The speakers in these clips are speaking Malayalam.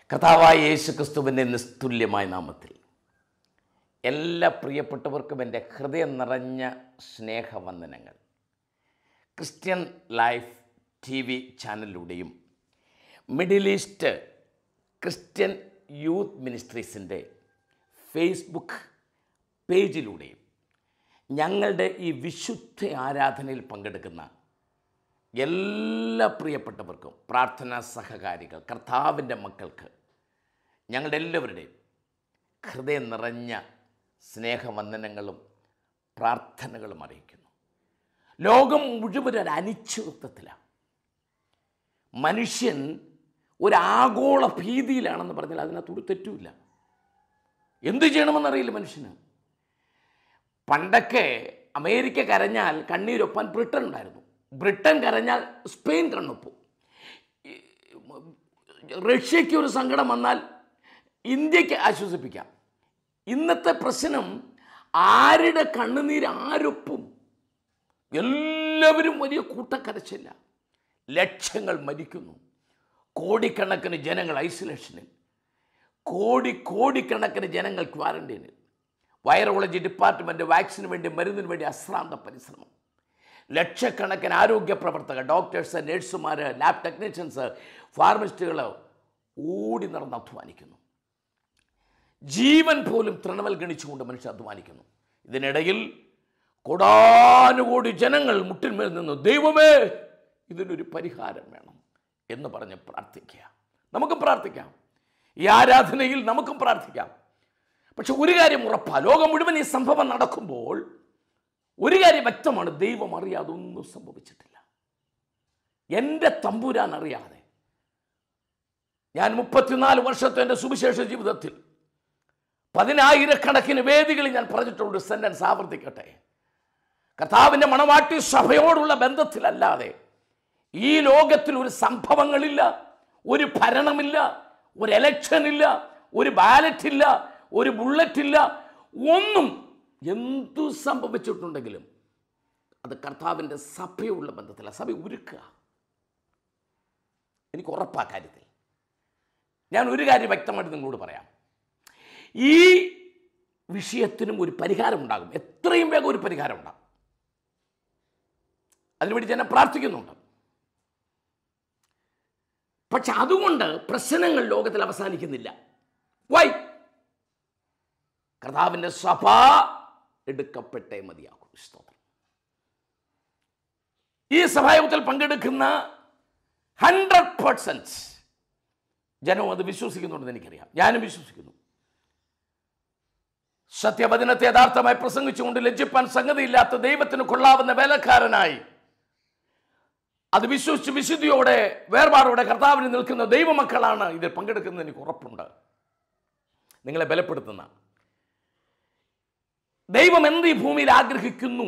കഥാവായ യേശു ക്രിസ്തുവിൻ്റെ നിസ്തുല്യമായ നാമത്തിൽ എല്ലാ പ്രിയപ്പെട്ടവർക്കും എൻ്റെ ഹൃദയം നിറഞ്ഞ സ്നേഹവന്ദനങ്ങൾ ക്രിസ്ത്യൻ ലൈഫ് ടി വി ചാനലിലൂടെയും മിഡിൽ ഈസ്റ്റ് ക്രിസ്ത്യൻ യൂത്ത് മിനിസ്ട്രീസിൻ്റെ ഫേസ്ബുക്ക് പേജിലൂടെയും ഞങ്ങളുടെ ഈ വിശുദ്ധ ആരാധനയിൽ പങ്കെടുക്കുന്ന എല്ലാ പ്രിയപ്പെട്ടവർക്കും പ്രാർത്ഥനാ സഹകാരികൾ കർത്താവിൻ്റെ മക്കൾക്ക് ഞങ്ങളുടെ എല്ലാവരുടെയും ഹൃദയം നിറഞ്ഞ സ്നേഹവന്ദനങ്ങളും പ്രാർത്ഥനകളും അറിയിക്കുന്നു ലോകം മുഴുവൻ ഒരു അനിശ്ചിതത്വത്തിലാണ് മനുഷ്യൻ ഒരു ആഗോള ഭീതിയിലാണെന്ന് പറഞ്ഞാൽ അതിനകത്തൊരു തെറ്റുമില്ല എന്ത് ചെയ്യണമെന്നറിയില്ല മനുഷ്യന് പണ്ടൊക്കെ അമേരിക്ക കരഞ്ഞാൽ കണ്ണീരൊപ്പാൻ ബ്രിട്ടൻ ഉണ്ടായിരുന്നു ബ്രിട്ടൻ കരഞ്ഞാൽ സ്പെയിൻ കണ്ണൊപ്പും ഈ റഷ്യയ്ക്ക് ഒരു സങ്കടം വന്നാൽ ഇന്ത്യക്ക് ആശ്വസിപ്പിക്കാം ഇന്നത്തെ പ്രശ്നം ആരുടെ കണ്ണുനീര് ആരൊപ്പും എല്ലാവരും വലിയ കൂട്ടക്കരച്ചില്ല ലക്ഷങ്ങൾ മരിക്കുന്നു കോടിക്കണക്കിന് ജനങ്ങൾ ഐസൊലേഷനിൽ കോടി കോടിക്കണക്കിന് ജനങ്ങൾ ക്വാറന്റൈനിൽ വൈറോളജി ഡിപ്പാർട്ട്മെൻറ്റ് വാക്സിന് വേണ്ടി മരുന്നിന് വേണ്ടി അശ്രാന്ത പരിശ്രമം ലക്ഷക്കണക്കിന് ആരോഗ്യ പ്രവർത്തകർ ഡോക്ടേഴ്സ് നഴ്സുമാർ ലാബ് ടെക്നീഷ്യൻസ് ഫാർമസിസ്റ്റുകൾ ഓടി നടന്ന് അധ്വാനിക്കുന്നു ജീവൻ പോലും തൃണവൽഗണിച്ചുകൊണ്ട് മനുഷ്യർ അധ്വാനിക്കുന്നു ഇതിനിടയിൽ കൊടാനുകോടി ജനങ്ങൾ മുട്ടിന്മേൽ നിന്ന് ദൈവമേ ഇതിനൊരു പരിഹാരം വേണം എന്ന് പറഞ്ഞ് പ്രാർത്ഥിക്കുക നമുക്ക് പ്രാർത്ഥിക്കാം ഈ ആരാധനയിൽ നമുക്കും പ്രാർത്ഥിക്കാം പക്ഷെ ഒരു കാര്യം ഉറപ്പാ ലോകം മുഴുവൻ ഈ സംഭവം നടക്കുമ്പോൾ ഒരു കാര്യം വ്യക്തമാണ് ദൈവം അറിയാതെ ഒന്നും സംഭവിച്ചിട്ടില്ല എൻ്റെ തമ്പുരാൻ അറിയാതെ ഞാൻ മുപ്പത്തിനാല് വർഷത്തെ എൻ്റെ സുവിശേഷ ജീവിതത്തിൽ പതിനായിരക്കണക്കിന് വേദികളിൽ ഞാൻ പറഞ്ഞിട്ടുണ്ട് സെൻറ്റൻസ് ആവർത്തിക്കട്ടെ കർത്താവിൻ്റെ മണവാട്ടി സഭയോടുള്ള ബന്ധത്തിലല്ലാതെ ഈ ലോകത്തിൽ ഒരു സംഭവങ്ങളില്ല ഒരു ഭരണമില്ല ഒരു എലക്ഷൻ ഇല്ല ഒരു ബാലറ്റ് ഇല്ല ഒരു ബുള്ളറ്റ് ഇല്ല ഒന്നും എന്തു സംഭവിച്ചിട്ടുണ്ടെങ്കിലും അത് കർത്താവിൻ്റെ സഭയുള്ള ബന്ധത്തില സഭ ഒരുക്കുക എനിക്ക് ഉറപ്പാ കാര്യത്തിൽ ഞാൻ ഒരു കാര്യം വ്യക്തമായിട്ട് നിങ്ങളോട് പറയാം ഈ വിഷയത്തിനും ഒരു പരിഹാരം ഉണ്ടാകും എത്രയും വേഗം ഒരു പരിഹാരം ഉണ്ടാകും അതിനുവേണ്ടി ജനം പ്രാർത്ഥിക്കുന്നുണ്ട് പക്ഷെ അതുകൊണ്ട് പ്രശ്നങ്ങൾ ലോകത്തിൽ അവസാനിക്കുന്നില്ല വൈ കർത്താവിൻ്റെ സഭ എടുക്കപ്പെട്ടേ മതിയാകും സ്തോത്രം ഈ സഭായോഗത്തിൽ പങ്കെടുക്കുന്ന ഹൺഡ്രഡ് പേഴ്സൻറ്റ് ജനവും അത് വിശ്വസിക്കുന്നുണ്ടെന്ന് എനിക്കറിയാം ഞാനും വിശ്വസിക്കുന്നു സത്യവചനത്തെ യഥാർത്ഥമായി പ്രസംഗിച്ചുകൊണ്ട് ലജ്ജിപ്പാൻ സംഗതിയില്ലാത്ത ദൈവത്തിന് കൊള്ളാവുന്ന വേലക്കാരനായി അത് വിശ്വസിച്ച് വിശുദ്ധിയോടെ വേർപാടോടെ കർത്താവിന് നിൽക്കുന്ന ദൈവമക്കളാണ് ഇതിൽ പങ്കെടുക്കുന്നത് എനിക്ക് ഉറപ്പുണ്ട് നിങ്ങളെ ബലപ്പെടുത്തുന്ന ദൈവം എന്ത് ഈ ഭൂമിയിൽ ആഗ്രഹിക്കുന്നു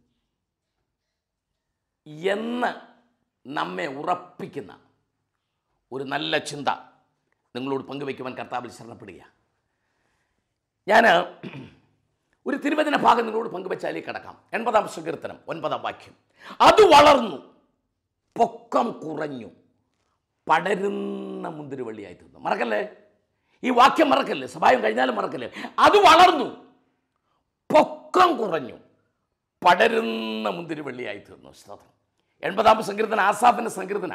എന്ന് നമ്മെ ഉറപ്പിക്കുന്ന ഒരു നല്ല ചിന്ത നിങ്ങളോട് പങ്കുവയ്ക്കുവാൻ കർത്താവിൽ ശരണപ്പെടുക ഞാൻ ഒരു തിരുവചന ഭാഗം നിങ്ങളോട് പങ്കുവച്ചാലേ കിടക്കാം എൺപതാം സങ്കീർത്തനം ഒൻപതാം വാക്യം അത് വളർന്നു പൊക്കം കുറഞ്ഞു പടരുന്ന മുന്തിരിവള്ളിയായി തീർന്നു മറക്കല്ലേ ഈ വാക്യം മറക്കല്ലേ സഭായം കഴിഞ്ഞാലും മറക്കല്ലേ അത് വളർന്നു പൊക്കം കുറഞ്ഞു പടരുന്ന മുന്തിരിവള്ളിയായി തീർന്നു സ്തോത്രം എൺപതാം സങ്കീർത്തന ആസാഫിൻ്റെ സങ്കീർത്തന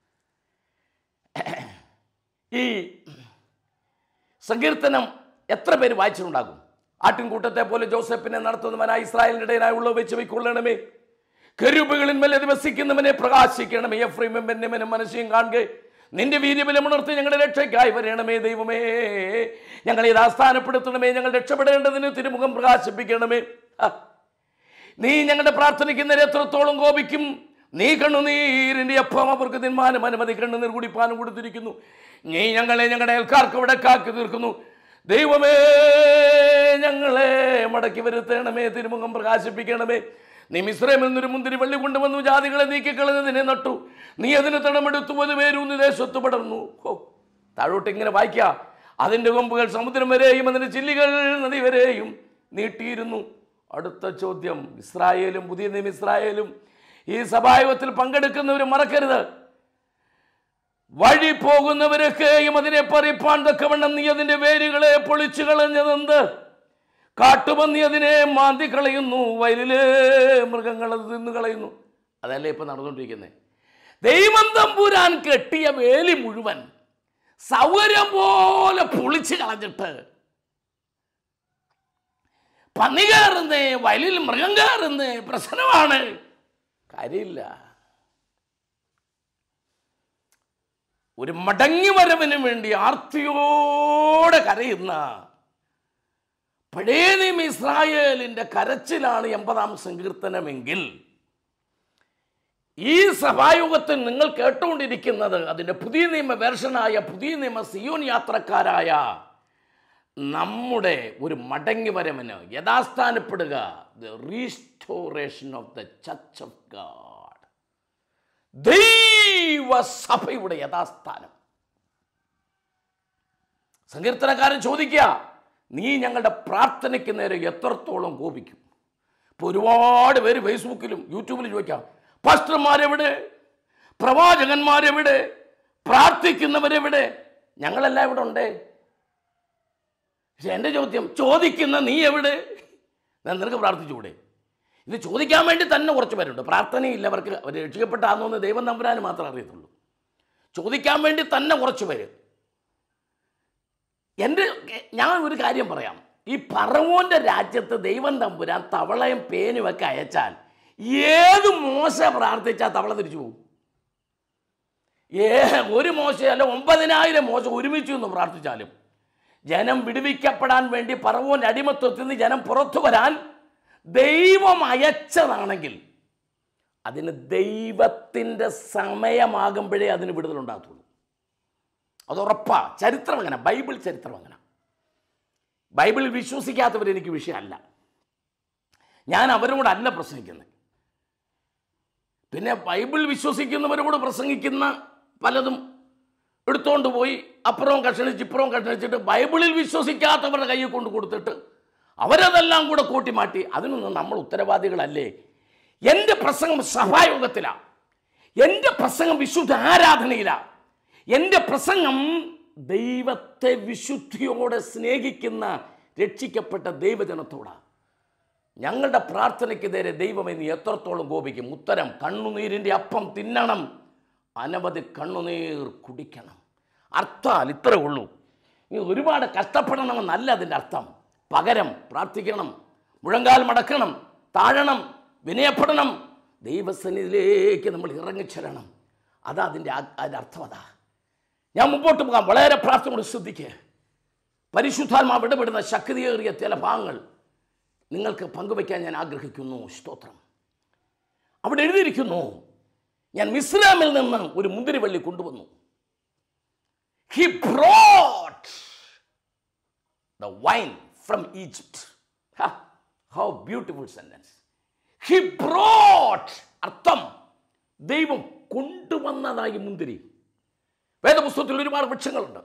ഈ സങ്കീർത്തനം എത്ര പേര് വായിച്ചിട്ടുണ്ടാകും ആട്ടിൻകൂട്ടത്തെ പോലെ ജോസഫിനെ നടത്തുന്നവനായി ഇസ്രായേലിൻ്റെ ഇടയനായി ഉള്ള വെച്ച് വയ്ക്കൊള്ളണമേ കരുബുകളിന്മേൽ അധിവസിക്കുന്നവനെ പ്രകാശിക്കണമേ എഫ്രീമും ബെന്നമനും മനസ്സിയും കാണുക നിന്റെ വീര്യബലം ഉണർത്തി ഞങ്ങളുടെ രക്ഷയ്ക്കായി വരണമേ ദൈവമേ ഞങ്ങളെ ഇത് ആസ്ഥാനപ്പെടുത്തണമേ ഞങ്ങൾ രക്ഷപ്പെടേണ്ടതിന് തിരുമുഖം പ്രകാശിപ്പിക്കണമേ ആ. നീ ഞങ്ങളുടെ പ്രാർത്ഥനയ്ക്ക് നേരെ എത്രത്തോളം കോപിക്കും നീ കണ്ണുനീരിൻ്റെ അപ്പം അവർക്ക് തിന്മാനം അനുമതി കണ്ണുനീർ കുടിപ്പാനും കൊടുത്തിരിക്കുന്നു നീ ഞങ്ങളെ ഞങ്ങളുടെ അയൽക്കാർക്ക് ഇവിടെ കാക്കി തീർക്കുന്നു ദൈവമേ ഞങ്ങളെ മടക്കി വരുത്തണമേ തിരുമുഖം പ്രകാശിപ്പിക്കണമേ നീ മിശ്രമിൽ നിന്നൊരു മുന്തിരി വള്ളി കൊണ്ടുവന്നു ജാതികളെ നീക്കിക്കളഞ്ഞതിനെ നട്ടു നീ അതിന് തടമെടുത്തു അത് വേരൂന്നി ദേശത്ത് പടർന്നു ഓ താഴോട്ട് ഇങ്ങനെ വായിക്കുക അതിൻ്റെ കൊമ്പുകൾ സമുദ്രം വരെയും അതിൻ്റെ ചില്ലികൾ നദി വരെയും നീട്ടിയിരുന്നു അടുത്ത ചോദ്യം ഇസ്രായേലും പുതിയ നിയമം ഇസ്രായേലും ഈ സഭായോഗത്തിൽ പങ്കെടുക്കുന്നവർ മറക്കരുത് വഴി പോകുന്നവരൊക്കെയും അതിനെ പറിപ്പാൻ തക്കവണ്ണം നീ അതിന്റെ വേരുകളെ പൊളിച്ചു കളഞ്ഞതെന്ത് കാട്ടുപന്നി അതിനെ മാന്തി കളയുന്നു വയലിലെ മൃഗങ്ങൾ അത് തിന്നു കളയുന്നു അതല്ലേ ഇപ്പൊ നടന്നുകൊണ്ടിരിക്കുന്നത് ദൈവം തമ്പുരാൻ കെട്ടിയ വേലി മുഴുവൻ സൗകര്യം പോലെ പൊളിച്ചു കളഞ്ഞിട്ട് പന്നി കയറുന്നേ വയലിൽ മൃഗം കയറുന്നേ പ്രശ്നമാണ് കാര്യമില്ല ഒരു മടങ്ങി വരവിന് വേണ്ടി ആർത്തിയോടെ കരയുന്ന പഴയ നിയമ ഇസ്രായേലിന്റെ കരച്ചിലാണ് എൺപതാം സങ്കീർത്തനമെങ്കിൽ ഈ സഭായുഗത്തിൽ നിങ്ങൾ കേട്ടുകൊണ്ടിരിക്കുന്നത് അതിൻ്റെ പുതിയ നിയമ വേർഷനായ പുതിയ നിയമ സിയോൻ യാത്രക്കാരായ നമ്മുടെ ഒരു മടങ്ങി വരവിന് യഥാസ്ഥാനപ്പെടുക the restoration of the church of God ദൈവസഭയുടെ യഥാസ്ഥാനം സങ്കീർത്തനക്കാരൻ ചോദിക്കുക നീ ഞങ്ങളുടെ പ്രാർത്ഥനയ്ക്ക് നേരെ എത്രത്തോളം കോപിക്കും ഇപ്പോൾ ഒരുപാട് പേര് ഫേസ്ബുക്കിലും യൂട്യൂബിലും ചോദിക്കാം പാസ്റ്റർമാരെവിടെ പ്രവാചകന്മാരെവിടെ പ്രാർത്ഥിക്കുന്നവരെവിടെ ഞങ്ങളെല്ലാം ഇവിടെ ഉണ്ടേ പക്ഷെ എൻ്റെ ചോദ്യം ചോദിക്കുന്ന നീ എവിടെ ഞാൻ നിനക്ക് പ്രാർത്ഥിച്ചുകൂടെ ഇത് ചോദിക്കാൻ വേണ്ടി തന്നെ കുറച്ച് പേരുണ്ട് പ്രാർത്ഥനയില്ല അവർക്ക് അവർ രക്ഷിക്കപ്പെട്ടാന്നോ എന്ന് ദൈവം നമ്പുരാന് മാത്രമേ അറിയത്തുള്ളൂ ചോദിക്കാൻ വേണ്ടി തന്നെ കുറച്ച് പേര് എൻ്റെ ഞാൻ ഒരു കാര്യം പറയാം ഈ പറവോൻ്റെ രാജ്യത്ത് ദൈവം തമ്പുരാൻ തവളയും പേനും ഒക്കെ അയച്ചാൽ ഏത് മോശ പ്രാർത്ഥിച്ചാൽ തവള തിരിച്ചു പോകും ഏ ഒരു മോശ അല്ല ഒമ്പതിനായിരം മോശ ഒരുമിച്ച് നിന്ന് പ്രാർത്ഥിച്ചാലും ജനം വിടുവിക്കപ്പെടാൻ വേണ്ടി പറവോൻ്റെ അടിമത്വത്തിൽ നിന്ന് ജനം പുറത്തു വരാൻ ദൈവം അയച്ചതാണെങ്കിൽ അതിന് ദൈവത്തിൻ്റെ സമയമാകുമ്പോഴേ അതിന് വിടുതലുണ്ടാകത്തുള്ളൂ അത് ഉറപ്പാ ചരിത്രം അങ്ങനെ ബൈബിൾ ചരിത്രം അങ്ങനെ ബൈബിളിൽ വിശ്വസിക്കാത്തവർ എനിക്ക് വിഷയമല്ല ഞാൻ അവരോടല്ല പ്രസംഗിക്കുന്നത് പിന്നെ ബൈബിൾ വിശ്വസിക്കുന്നവരോട് പ്രസംഗിക്കുന്ന പലതും എടുത്തോണ്ട് പോയി അപ്പുറവും കഷണിച്ച് ഇപ്പുറവും കഷണിച്ചിട്ട് ബൈബിളിൽ വിശ്വസിക്കാത്തവരുടെ കയ്യിൽ കൊണ്ട് കൊടുത്തിട്ട് അവരതെല്ലാം കൂടെ കൂട്ടിമാറ്റി അതിനൊന്നും നമ്മൾ ഉത്തരവാദികളല്ലേ എൻ്റെ പ്രസംഗം സഭായോഗത്തിലാണ് എൻ്റെ പ്രസംഗം വിശുദ്ധ ആരാധനയിലാണ് എൻ്റെ പ്രസംഗം ദൈവത്തെ വിശുദ്ധിയോടെ സ്നേഹിക്കുന്ന രക്ഷിക്കപ്പെട്ട ദൈവജനത്തോടാണ് ഞങ്ങളുടെ പ്രാർത്ഥനയ്ക്ക് നേരെ ദൈവം ഇനി എത്രത്തോളം കോപിക്കും ഉത്തരം കണ്ണുനീരിൻ്റെ അപ്പം തിന്നണം അനവധി കണ്ണുനീർ കുടിക്കണം അർത്ഥാൽ ഇത്രേ ഉള്ളൂ ഇനി ഒരുപാട് കഷ്ടപ്പെടണമെന്നല്ല അതിൻ്റെ അർത്ഥം പകരം പ്രാർത്ഥിക്കണം മുഴങ്കാൽ മടക്കണം താഴണം വിനയപ്പെടണം ദൈവസന്നിധിയിലേക്ക് നമ്മൾ ഇറങ്ങിച്ചെല്ലണം അതാ അതിൻ്റെ ആ- അതിൻ്റെ അർത്ഥം അതാ ഞാൻ മുമ്പോട്ട് പോകാം വളരെ പ്രാർത്ഥനയോട് ശ്രദ്ധിക്കുക പരിശുദ്ധാത്മാവ് ഇടപെടുന്ന ശക്തിയേറിയ ചില ഭാഗങ്ങൾ നിങ്ങൾക്ക് പങ്കുവയ്ക്കാൻ ഞാൻ ആഗ്രഹിക്കുന്നു സ്തോത്രം അവിടെ എഴുതിയിരിക്കുന്നു ഞാൻ മിസ്രാമിൽ നിന്ന് ഒരു മുന്തിരിവള്ളി കൊണ്ടുവന്നു he brought the vine from Egypt how beautiful sentence he brought അർത്ഥം ദൈവം കൊണ്ടുവന്നതായി മുന്തിരി വേദപുസ്തകത്തിൽ ഒരുപാട് വൃക്ഷങ്ങളുണ്ട്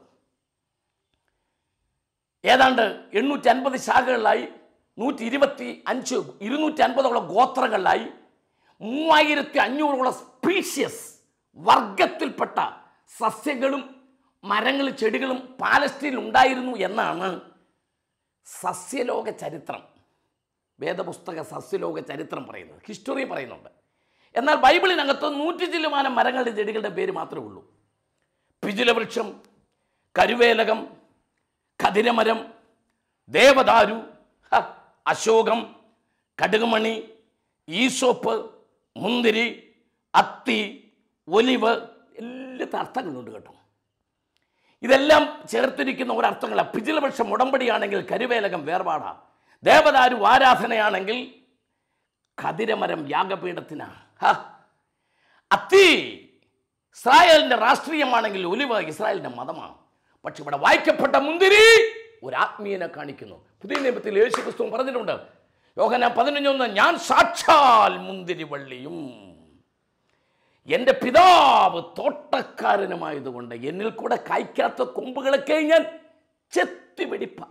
ഏതാണ്ട് എണ്ണൂറ്റി അൻപത് ശാഖകളിലായി നൂറ്റി ഇരുപത്തി അഞ്ച് ഇരുന്നൂറ്റി അൻപതോളം ഗോത്രങ്ങളിലായി മൂവായിരത്തി അഞ്ഞൂറോളം സ്പീഷ്യസ് വർഗത്തിൽപ്പെട്ട സസ്യങ്ങളും മരങ്ങളും ചെടികളും പാലസ്തീനിൽ ഉണ്ടായിരുന്നു എന്നാണ് സസ്യലോക ചരിത്രം വേദപുസ്തക സസ്യലോക ചരിത്രം പറയുന്നത് ഹിസ്റ്ററി പറയുന്നുണ്ട് എന്നാൽ ബൈബിളിനകത്ത് നൂറ്റി ചില്ലുമാനം മരങ്ങളുടെ ചെടികളുടെ പേര് മാത്രമേ ഉള്ളൂ പിജിലവൃക്ഷം കരുവേലകം കതിരമരം ദേവദാരു ഹ, അശോകം കടുകുമണി ഈസോപ്പ് മുന്തിരി അത്തി ഒലിവ് എല്ലാ അർത്ഥങ്ങളുണ്ട് കേട്ടോ ഇതെല്ലാം ചേർത്തിരിക്കുന്ന ഒരർത്ഥങ്ങളാണ് പിജിലവൃക്ഷം ഉടമ്പടിയാണെങ്കിൽ കരുവേലകം വേർപാടാ ദേവദാരു ആരാധനയാണെങ്കിൽ കതിരമരം യാഗപീഠത്തിനാ ഹ. അത്തി ഇസ്രായേലിന്റെ രാഷ്ട്രീയമാണെങ്കിൽ ഒലിവ് ഇസ്രായേലിന്റെ മതമാണ് പക്ഷെ ഇവിടെ വായിക്കപ്പെട്ട മുന്തിരി ഒരു ആത്മീയനെ കാണിക്കുന്നു പുതിയ നിയമത്തിൽ യേശു ക്രിസ്തു പറഞ്ഞിട്ടുണ്ട് യോഹന പതിനഞ്ചൊന്ന് ഞാൻ സാക്ഷാൽ മുന്തിരി വള്ളിയും എൻ്റെ പിതാവ് തോട്ടക്കാരനുമായതുകൊണ്ട് എന്നിൽ കൂടെ കായ്ക്കാത്ത കൊമ്പുകളൊക്കെ ഞാൻ ചെത്തി വെടിപ്പാക്കും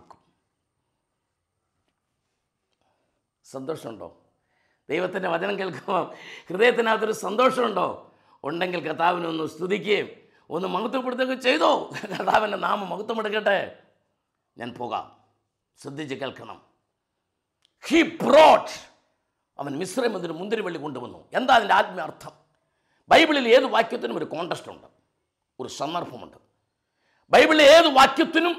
സന്തോഷമുണ്ടോ ദൈവത്തിൻ്റെ വചനം കേൾക്കുമ്പോൾ ഹൃദയത്തിനകത്തൊരു സന്തോഷമുണ്ടോ ഉണ്ടെങ്കിൽ കർത്താവിനൊന്ന് സ്തുതിക്കുകയും ഒന്ന് മഹത്വപ്പെടുത്തുക ചെയ്തോ കർത്താവിൻ്റെ നാമം മഹത്വമെടുക്കട്ടെ ഞാൻ പോകാം ശ്രദ്ധിച്ച് കേൾക്കണം ഹി ബ്രോട്ട് അവൻ മിശ്രം എന്നൊരു മുന്തിരിവള്ളി കൊണ്ടുവന്നു എന്താ അതിൻ്റെ ആത്മീയ അർത്ഥം ബൈബിളിൽ ഏത് വാക്യത്തിനും ഒരു കോണ്ടസ്റ്റ് ഉണ്ട് ഒരു സന്ദർഭമുണ്ട് ബൈബിളിലെ ഏത് വാക്യത്തിനും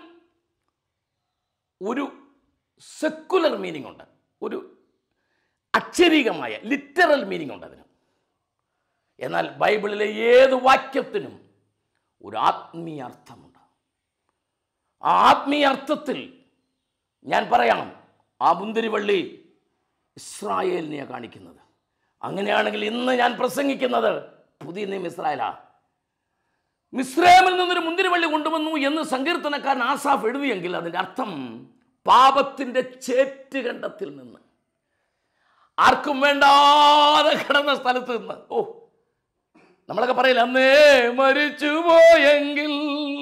ഒരു സെക്കുലർ മീനിങ് ഉണ്ട് ഒരു അക്ഷരീകമായ ലിറ്ററൽ മീനിങ് ഉണ്ട് അതിന് എന്നാൽ ബൈബിളിലെ ഏത് വാക്യത്തിനും ഒരു ആത്മീയ അർത്ഥമുണ്ട് ആ ആത്മീയ അർത്ഥത്തിൽ ഞാൻ പറയാം ആ മുന്തിരിവള്ളി ഇസ്രായേലിനെയാണ് കാണിക്കുന്നത് അങ്ങനെയാണെങ്കിൽ ഇന്ന് ഞാൻ പ്രസംഗിക്കുന്നത് പുതിയ നിയമ ഇസ്രായേലാ മിസ്രൈമിൽ നിന്നൊരു മുന്തിരിവള്ളി കൊണ്ടുവന്നു എന്ന് സങ്കീർത്തനക്കാരൻ ആസാഫ് എഴുതിയെങ്കിൽ അതിൻ്റെ അർത്ഥം പാപത്തിൻ്റെ ചേറ്റുകണ്ടത്തിൽ നിന്ന് ആർക്കും വേണ്ടാതെ കിടന്ന സ്ഥലത്ത് നിന്ന് ഓ നമ്മളൊക്കെ പറയില്ല അന്നേ മരിച്ചു പോയെങ്കിൽ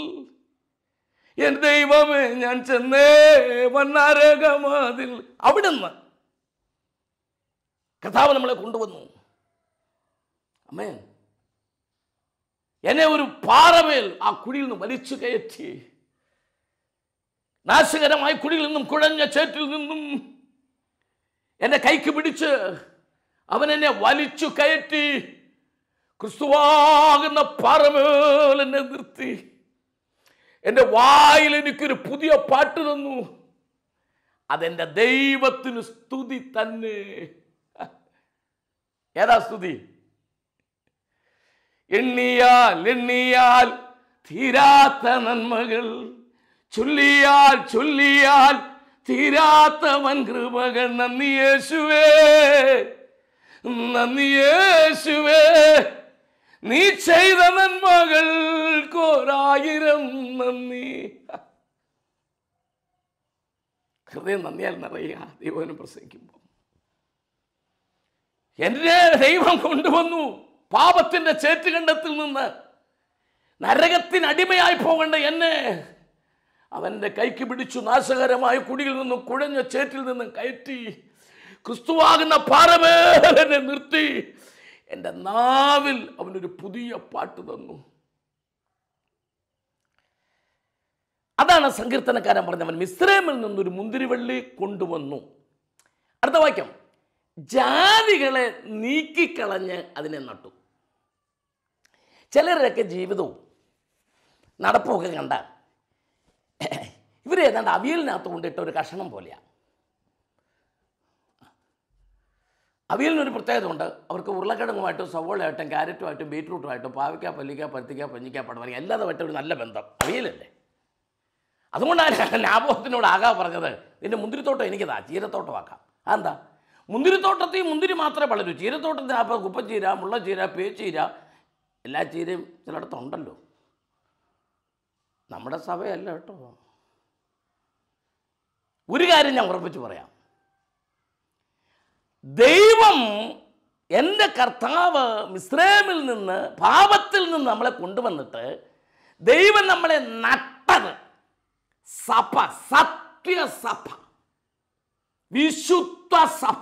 എൻ ദൈവമേ ഞാൻ ചെന്നേ വണ്ണാരകമാതിൽ അവിടുന്ന് കഥാവ് നമ്മളെ കൊണ്ടുവന്നു അമ്മേ എന്നെ ഒരു പാറമേൽ ആ കുഴിയിൽ നിന്ന് വലിച്ചു കയറ്റി നാശകരമായ കുഴിയിൽ നിന്നും കുഴഞ്ഞ ചേറ്റിൽ നിന്നും എന്നെ കൈക്ക് പിടിച്ച് അവൻ എന്നെ വലിച്ചു കയറ്റി ക്രിസ്തുവാകുന്ന പാറമേൽ എന്നെ നിർത്തി എൻ്റെ വായിൽ എനിക്കൊരു പുതിയ പാട്ട് തന്നു അതെൻ്റെ ദൈവത്തിന് സ്തുതി തന്നെ ഏതാ സ്തുതി എണ്ണിയാൽ എണ്ണിയാൽ തീരാത്ത നന്മകൾ ചൊല്ലിയാൽ ചൊല്ലിയാൽ തീരാത്ത വൻകൃപകൾ നന്ദി യേശുവേ നന്ദി യേശുവേ നീ ചെയ്ത നന്മകൾക്കൊരായിരം നന്ദി ഹൃദയം നന്ദിയാൽ നിറയുക ദൈവനെ പ്രസംഗിക്കുമ്പോൾ എന്നെ ദൈവം കൊണ്ടുവന്നു പാപത്തിന്റെ ചേറ്റുകണ്ടത്തിൽ നിന്ന് നരകത്തിന് അടിമയായി പോകേണ്ട എന്നെ അവൻ്റെ കൈക്ക് പിടിച്ചു നാശകരമായ കുടിയിൽ നിന്നും കുഴഞ്ഞ ചേറ്റിൽ നിന്നും കയറ്റി ക്രിസ്തുവാകുന്ന പാറമേലെന്നെ നിർത്തി എൻ്റെ നാവിൽ അവനൊരു പുതിയ പാട്ട് തന്നു അതാണ് സങ്കീർത്തനക്കാരൻ പറഞ്ഞവൻ മിസ്രൈമിൽ നിന്നൊരു മുന്തിരിവള്ളി കൊണ്ടുവന്നു അടുത്ത വാക്യം ജാതികളെ നീക്കിക്കളഞ്ഞ് അതിനെ നട്ടു ചിലരുടെയൊക്കെ ജീവിതവും നടപ്പുമൊക്കെ കണ്ടാൽ ഇവർ ഏതാണ്ട് അവിയലിനകത്ത് കൊണ്ടിട്ട ഒരു കഷണം പോലെയാണ് അവിയലിനൊരു പ്രത്യേകത ഉണ്ട് അവർക്ക് ഉരുളക്കിഴങ്ങുമായിട്ടും സവോളയായിട്ടും ക്യാരറ്റുമായിട്ടും ബീറ്റ്റൂട്ടുമായിട്ടും പാവയ്ക്ക പല്ലിക്ക പരുത്തിക്ക പഞ്ഞിക്ക പടവലിക്ക എല്ലാതുമായിട്ടും ഒരു നല്ല ബന്ധം അവിയലല്ലേ അതുകൊണ്ടാണ് ലാഭത്തിനോട് ആകാ പറഞ്ഞത് നിന്റെ മുന്തിരിത്തോട്ടം എനിക്കതാ ചീരത്തോട്ടമാക്കാം അതെന്താ മുന്തിരിത്തോട്ടത്തിൽ മുന്തിരി മാത്രമേ വളരൂ ചീരത്തോട്ടത്തിൽ അപ്പോൾ കുപ്പച്ചീര മുള്ളച്ചീര പേച്ചീര എല്ലാ ചീരയും ചിലയിടത്തുണ്ടല്ലോ നമ്മുടെ സഭയല്ല കേട്ടോ ഒരു കാര്യം ഞാൻ ഉറപ്പിച്ച് പറയാം ദൈവം എൻ്റെ കർത്താവ് മിസ്രൈമിൽ നിന്ന് പാപത്തിൽ നിന്ന് നമ്മളെ കൊണ്ടുവന്നിട്ട് ദൈവം നമ്മളെ നട്ടത് സഭ സത്യസഭ വിശുദ്ധ സഭ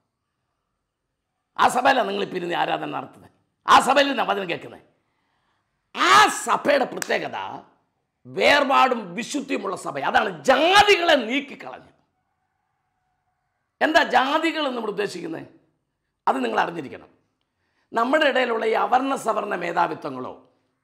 ആ സഭയിലാണ് നിങ്ങൾ ഇപ്പം ഇരുന്ന് ആരാധന നടത്തുന്നത് ആ സഭയിൽ നിന്നാണ് വചനം കേൾക്കുന്നത് ആ സഭയുടെ പ്രത്യേകത വേർപാടും വിശുദ്ധിയുമുള്ള സഭ അതാണ് ജാതികളെ നീക്കിക്കളഞ്ഞു എന്താ ജാതികൾ എന്ന് നമ്മൾ ഉദ്ദേശിക്കുന്നത് അത് നിങ്ങൾ അറിഞ്ഞിരിക്കണം നമ്മുടെ ഇടയിലുള്ള ഈ അവർണ സവർണ മേധാവിത്വങ്ങളോ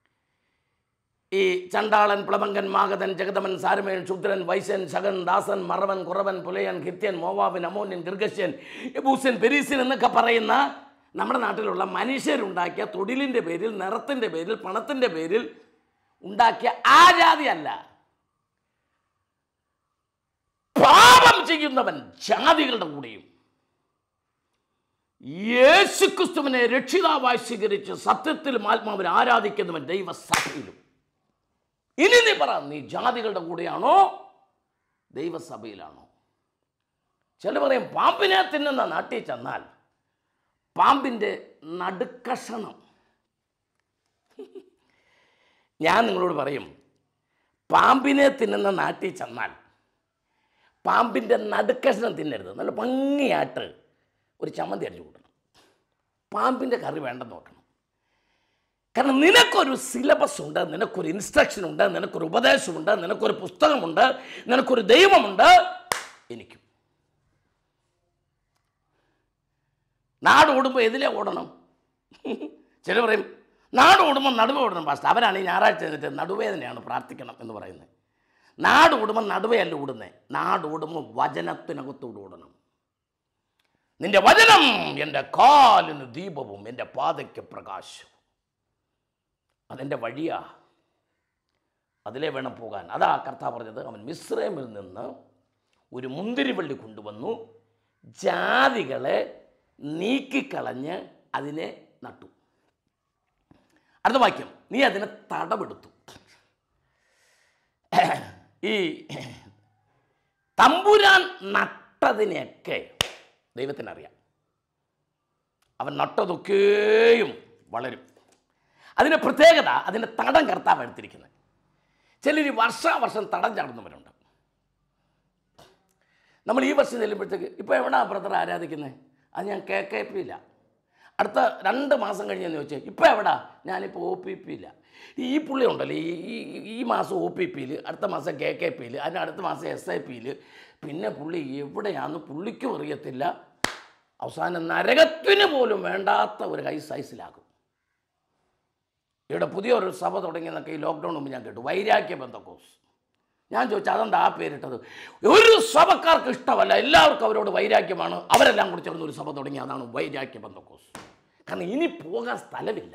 ഈ ചണ്ടാളൻ പ്ലവങ്കൻ മാഗതൻ ജഗതമൻ സാരമേൻ ശുദ്രൻ വൈശ്യൻ ശകൻ ദാസൻ മറവൻ കുറവൻ പുലയൻ ഹിത്യൻ മോവാബിൻ അമോന്യൻ ഗിർഗശ്യൻ എബൂസ്യൻ പെരീസ്യൻ എന്നൊക്കെ പറയുന്ന നമ്മുടെ നാട്ടിലുള്ള മനുഷ്യരുണ്ടാക്കിയ തൊഴിലിൻ്റെ പേരിൽ നിറത്തിൻ്റെ പേരിൽ പണത്തിൻ്റെ പേരിൽ ഉണ്ടാക്കിയ ആ ജാതിയല്ല പാപം ചെയ്യുന്നവൻ ജാതികളുടെ കൂടെയും യേശുക്രിസ്തുവിനെ രക്ഷിതാവായി സ്വീകരിച്ച് സത്യത്തിൽ ആത്മാവിൽ ആരാധിക്കുന്നവൻ ദൈവസഭയിലും ഇനി നീ പറ നീ ജാതികളുടെ കൂടെയാണോ ദൈവസഭയിലാണോ ചില പറയും പാമ്പിനെ തിന്നുന്ന നാട്ടിൽ ചെന്നാൽ പാമ്പിൻ്റെ നടുക്കഷണം ഞാൻ നിങ്ങളോട് പറയും പാമ്പിനെ തിന്നുന്ന നാട്ടിൽ ചെന്നാൽ പാമ്പിൻ്റെ നടുക്കഷണം തിന്നരുത് നല്ല ഭംഗിയായിട്ട് ഒരു ചമ്മന്തി അടിച്ചു കൂട്ടണം പാമ്പിൻ്റെ കറി വേണ്ടെന്ന് നോക്കണം കാരണം നിനക്കൊരു സിലബസ് ഉണ്ട് നിനക്കൊരു ഇൻസ്ട്രക്ഷൻ ഉണ്ട് നിനക്കൊരു ഉപദേശമുണ്ട് നിനക്കൊരു പുസ്തകമുണ്ട് നിനക്കൊരു ദൈവമുണ്ട് എനിക്കും നാട് ഓടുമ്പോൾ എതിലെ ഓടണം ചില പറയും നാട് ഓടുമ്പോൾ നടുവേ ഓടണം പാസ്റ്റർ അവരാണ് ഈ ഞായറാഴ്ച എന്നിട്ട് നടുവേദനയാണ് പ്രാർത്ഥിക്കണം എന്ന് പറയുന്നത് നാട് ഓടുമ്പോൾ നടുവയല്ല ഓടുന്നത് നാട് ഓടുമ്പോൾ വചനത്തിനകത്തോട് ഓടണം നിന്റെ വചനം എൻ്റെ കാലിന് ദീപവും എൻ്റെ പാതയ്ക്ക് പ്രകാശവും അതെൻ്റെ വഴിയാ അതിലേ വേണം പോകാൻ അതാ കർത്താവ് പറഞ്ഞത് അവൻ മിശ്രമിൽ നിന്ന് ഒരു മുന്തിരിവള്ളി കൊണ്ടുവന്നു ജാതികളെ നീക്കിക്കളഞ്ഞ് അതിനെ നട്ടു അടുത്ത വാക്യം നീ അതിനെ തടവെടുത്തു ഈ തമ്പുരാൻ നട്ടതിനെയൊക്കെ ദൈവത്തിനറിയാം അവൻ നട്ടതൊക്കെയും വളരും അതിൻ്റെ പ്രത്യേകത അതിൻ്റെ തടം കർത്താവ് എടുത്തിരിക്കുന്നത് ചിലർ വർഷാവർഷം തടം ചാടുന്നവരുണ്ട് നമ്മൾ ഈ വർഷം ചെല്ലുമ്പോഴത്തേക്ക് ഇപ്പോൾ എവിടാ ബ്രദർ ആരാധിക്കുന്നത് അത് ഞാൻ കെ കെ പി ഇല്ല അടുത്ത രണ്ട് മാസം കഴിഞ്ഞെന്ന് ചോദിച്ചാൽ ഇപ്പോൾ എവിടാ ഞാനിപ്പോൾ ഒ പി പി ഇല്ല ഈ പുള്ളി ഉണ്ടല്ലോ ഈ ഈ- ഈ മാസം ഒ പി പിയിൽ അടുത്ത മാസം കെ കെ പിയിൽ അതിന് അടുത്ത മാസം എസ് ഐ പിയിൽ പിന്നെ പുള്ളി എവിടെയാണെന്ന് പുള്ളിക്കും അറിയത്തില്ല അവസാനം നരകത്തിന് പോലും വേണ്ടാത്ത ഒരു ഹൈ സൈസിലാകും ഇവിടെ പുതിയൊരു സഭ തുടങ്ങിയെന്നൊക്കെ ഈ ലോക്ക്ഡൗൺ മുമ്പ് ഞാൻ കേട്ടു വൈരാഗ്യ ബന്ധക്കോസ് ഞാൻ ചോദിച്ചു അതെന്താ ആ പേരിട്ടത് ഒരു സഭക്കാർക്ക് ഇഷ്ടമല്ല എല്ലാവർക്കും അവരോട് വൈരാഗ്യമാണ് അവരെല്ലാം കൂടി ചേർന്ന് ഒരു സഭ തുടങ്ങി അതാണ് വൈരാഗ്യ ബന്ധക്കോസ് കാരണം ഇനി പോകാൻ സ്ഥലമില്ല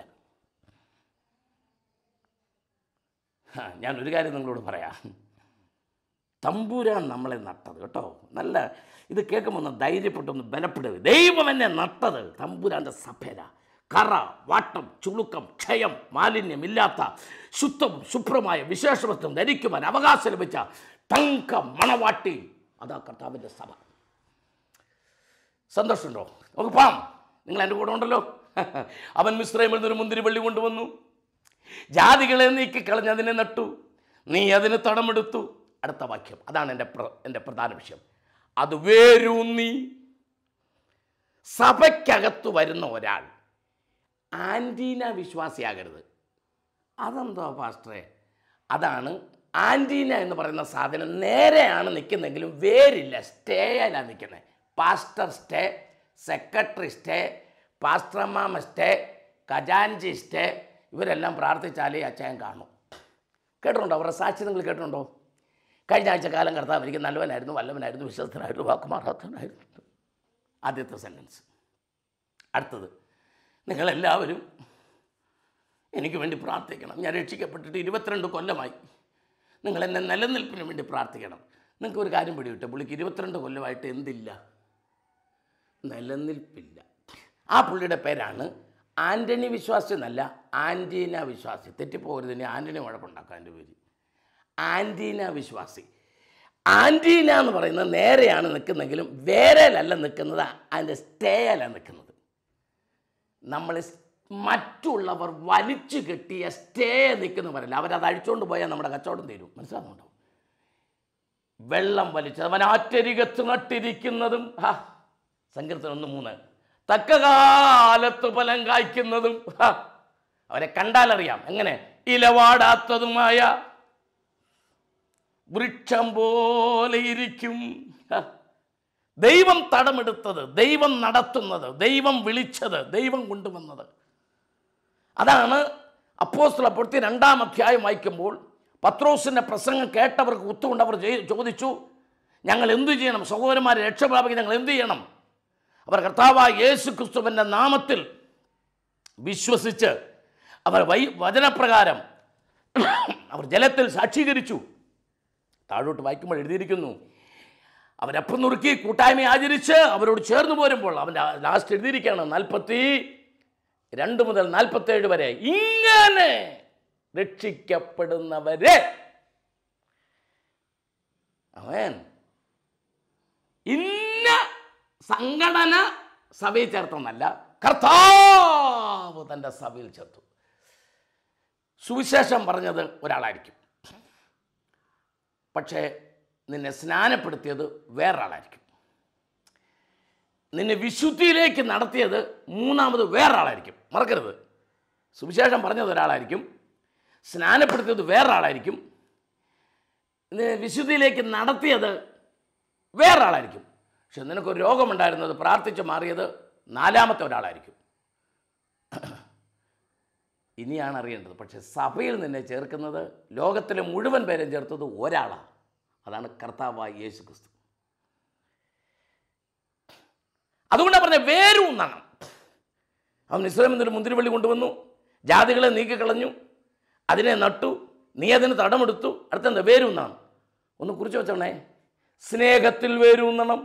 ഹാ, ഞാൻ ഒരു കാര്യം നിങ്ങളോട് പറയാം തമ്പുരാൻ നമ്മളെ നട്ടത് കേട്ടോ നല്ല ഇത് കേൾക്കുമ്പോൾ ഒന്ന് ധൈര്യപ്പെട്ടൊന്ന് ബലപ്പെടുക ദൈവം എന്നെ നട്ടത് തമ്പുരാൻ്റെ സഭേര കറ വാട്ടം ചുളുക്കം ക്ഷയം മാലിന്യമില്ലാത്ത ശുദ്ധവും ശുഭ്രമായ വിശേഷവത്വം ധരിക്കുവാൻ അവകാശം ലഭിച്ച തങ്ക മണവാട്ടി അതാ കർത്താവിൻ്റെ സഭ സന്തോഷമുണ്ടോ നമുക്ക് പാം നിങ്ങൾ എൻ്റെ കൂടെ ഉണ്ടല്ലോ അവൻ മിശ്രമിൽ നിന്നൊരു മുന്തിരി വള്ളി കൊണ്ടുവന്നു ജാതികളെ നീക്കിക്കളഞ്ഞ് അതിനെ നട്ടു നീ അതിന് തടമെടുത്തു അടുത്ത വാക്യം അതാണ് എൻ്റെ പ്ര എൻ്റെ പ്രധാന വിഷയം അത് വേരൂന്നി സഭയ്ക്കകത്ത് വരുന്ന ഒരാൾ ആൻറ്റീന വിശ്വാസിയാകരുത് അതെന്തോ പാസ്റ്ററെ അതാണ് ആൻറ്റീന എന്ന് പറയുന്ന സാധനം നേരെയാണ് നിൽക്കുന്നെങ്കിലും വേരില്ല സ്റ്റേയിലാണ് നിൽക്കുന്നത് പാസ്റ്റർ സ്റ്റേ സെക്രട്ടറി സ്റ്റേ പാസ്റ്റർമാമ സ്റ്റേ ഖജാൻജി സ്റ്റേ ഇവരെല്ലാം പ്രാർത്ഥിച്ചാലേ അച്ചായൻ കാണും കേട്ടിട്ടുണ്ടോ അവരുടെ സാക്ഷി നിങ്ങൾ കേട്ടിട്ടുണ്ടോ കഴിഞ്ഞ ആഴ്ച കാലം കർത്താവ് എനിക്ക് നല്ലവനായിരുന്നു വല്ലവനായിരുന്നു വിശ്വസ്തനായിരുന്നു വാക്കുമാറാത്തവനായിരുന്നു ആദ്യത്തെ സെൻറ്റൻസ് അടുത്തത് നിങ്ങളെല്ലാവരും എനിക്ക് വേണ്ടി പ്രാർത്ഥിക്കണം ഞാൻ രക്ഷിക്കപ്പെട്ടിട്ട് ഇരുപത്തിരണ്ട് കൊല്ലമായി നിങ്ങൾ എന്നെ നിലനിൽപ്പിന് വേണ്ടി പ്രാർത്ഥിക്കണം നിങ്ങൾക്ക് ഒരു കാര്യം പിടികിട്ടെ പുള്ളിക്ക് ഇരുപത്തിരണ്ട് കൊല്ലമായിട്ട് എന്തില്ല നിലനിൽപ്പില്ല ആ പുള്ളിയുടെ പേരാണ് ആൻ്റണി വിശ്വാസി എന്നല്ല ആൻറ്റീന വിശ്വാസി തെറ്റിപ്പോകരുത് ഇനി ആൻ്റണി കുഴപ്പമുണ്ടാക്കാം എൻ്റെ പേര് ആൻറ്റീന വിശ്വാസി ആൻറ്റീന എന്ന് പറയുന്നത് നേരെയാണ് നിൽക്കുന്നെങ്കിലും വേരയിലല്ല നിൽക്കുന്നത് അതിൻ്റെ സ്റ്റേയിലാണ് നിൽക്കുന്നത് നമ്മൾ സ് മറ്റുള്ളവർ വലിച്ചു കെട്ടിയ സ്റ്റേ നിൽക്കുന്ന പറയില്ല അവരത് അഴിച്ചുകൊണ്ട് പോയാൽ നമ്മുടെ കച്ചവടം തീരും മനസ്സിലാകുന്നുണ്ടോ വെള്ളം വലിച്ചത് അവൻ ആറ്റരികത്ത് നട്ടിരിക്കുന്നതും ഹാ സങ്കീർത്തനം ഒന്ന് മൂന്ന് തക്ക കാലത്ത് ഫലം കായ്ക്കുന്നതും ഹാ അവരെ കണ്ടാലറിയാം എങ്ങനെ ഇലവാടാത്തതുമായ വൃക്ഷം പോലെ ഇരിക്കും ഹാ. ദൈവം തടമെടുത്തത് ദൈവം നടത്തുന്നത് ദൈവം വിളിച്ചത് ദൈവം കൊണ്ടുവന്നത് അതാണ് അപ്പോസ്തല പ്രവൃത്തി രണ്ടാം അധ്യായം വായിക്കുമ്പോൾ പത്രോസിൻ്റെ പ്രസംഗം കേട്ടവർക്ക് ഒത്തുകൊണ്ട് അവർ ചെയ്- ചോദിച്ചു ഞങ്ങൾ എന്തു ചെയ്യണം സഹോദരന്മാരെ രക്ഷപ്രാപിക്കാൻ ഞങ്ങൾ എന്തു ചെയ്യണം അവർ കർത്താവായ യേശു ക്രിസ്തുവിൻ്റെ നാമത്തിൽ വിശ്വസിച്ച് അവർ വൈ വചനപ്രകാരം അവർ ജലത്തിൽ സാക്ഷീകരിച്ചു താഴോട്ട് വായിക്കുമ്പോൾ എഴുതിയിരിക്കുന്നു അവരപ്പം നുറുക്കി കൂട്ടായ്മ ആചരിച്ച് അവരോട് ചേർന്ന് പോരുമ്പോൾ അവൻ്റെ ലാസ്റ്റ് എഴുതിയിരിക്കുകയാണ് നാൽപ്പത്തി രണ്ട് മുതൽ നാൽപ്പത്തേഴ് വരെ ഇങ്ങനെ രക്ഷിക്കപ്പെടുന്നവരെ അവൻ ഇന്ന സംഘടന സഭയിൽ ചേർത്തെന്നല്ല കർത്താവ് തൻ്റെ സഭയിൽ ചേർത്തു സുവിശേഷം പറഞ്ഞത് ഒരാളായിരിക്കും പക്ഷേ നിന്നെ സ്നാനപ്പെടുത്തിയത് വേറൊരാളായിരിക്കും നിന്നെ വിശുദ്ധിയിലേക്ക് നടത്തിയത് മൂന്നാമത് വേറൊരാളായിരിക്കും മറക്കരുത് സുവിശേഷം പറഞ്ഞത് ഒരാളായിരിക്കും സ്നാനപ്പെടുത്തിയത് വേറൊരാളായിരിക്കും ഇത് വിശുദ്ധിയിലേക്ക് നടത്തിയത് വേറൊരാളായിരിക്കും പക്ഷെ നിനക്കൊരു രോഗമുണ്ടായിരുന്നത് പ്രാർത്ഥിച്ച് മാറിയത് നാലാമത്തെ ഒരാളായിരിക്കും ഇനിയാണ് അറിയേണ്ടത് പക്ഷെ സഭയിൽ നിന്നെ ചേർക്കുന്നത് ലോകത്തിലെ മുഴുവൻ പേരും ചേർത്തത് ഒരാളാണ് അതാണ് കർത്താവായ യേശു ക്രിസ്തു അതുകൊണ്ടാണ് പറഞ്ഞ വേരൂന്നാണ് അവൻ ഇസ്ലാം എന്നൊരു മുന്തിരിവള്ളി കൊണ്ടുവന്നു ജാതികളെ നീക്കിക്കളഞ്ഞു അതിനെ നട്ടു നീ അതിന് തടമെടുത്തു അടുത്തെന്താ വേരൂന്നാണ് ഒന്ന് കുറിച്ച് വെച്ചോണേ സ്നേഹത്തിൽ വേരൂന്നണം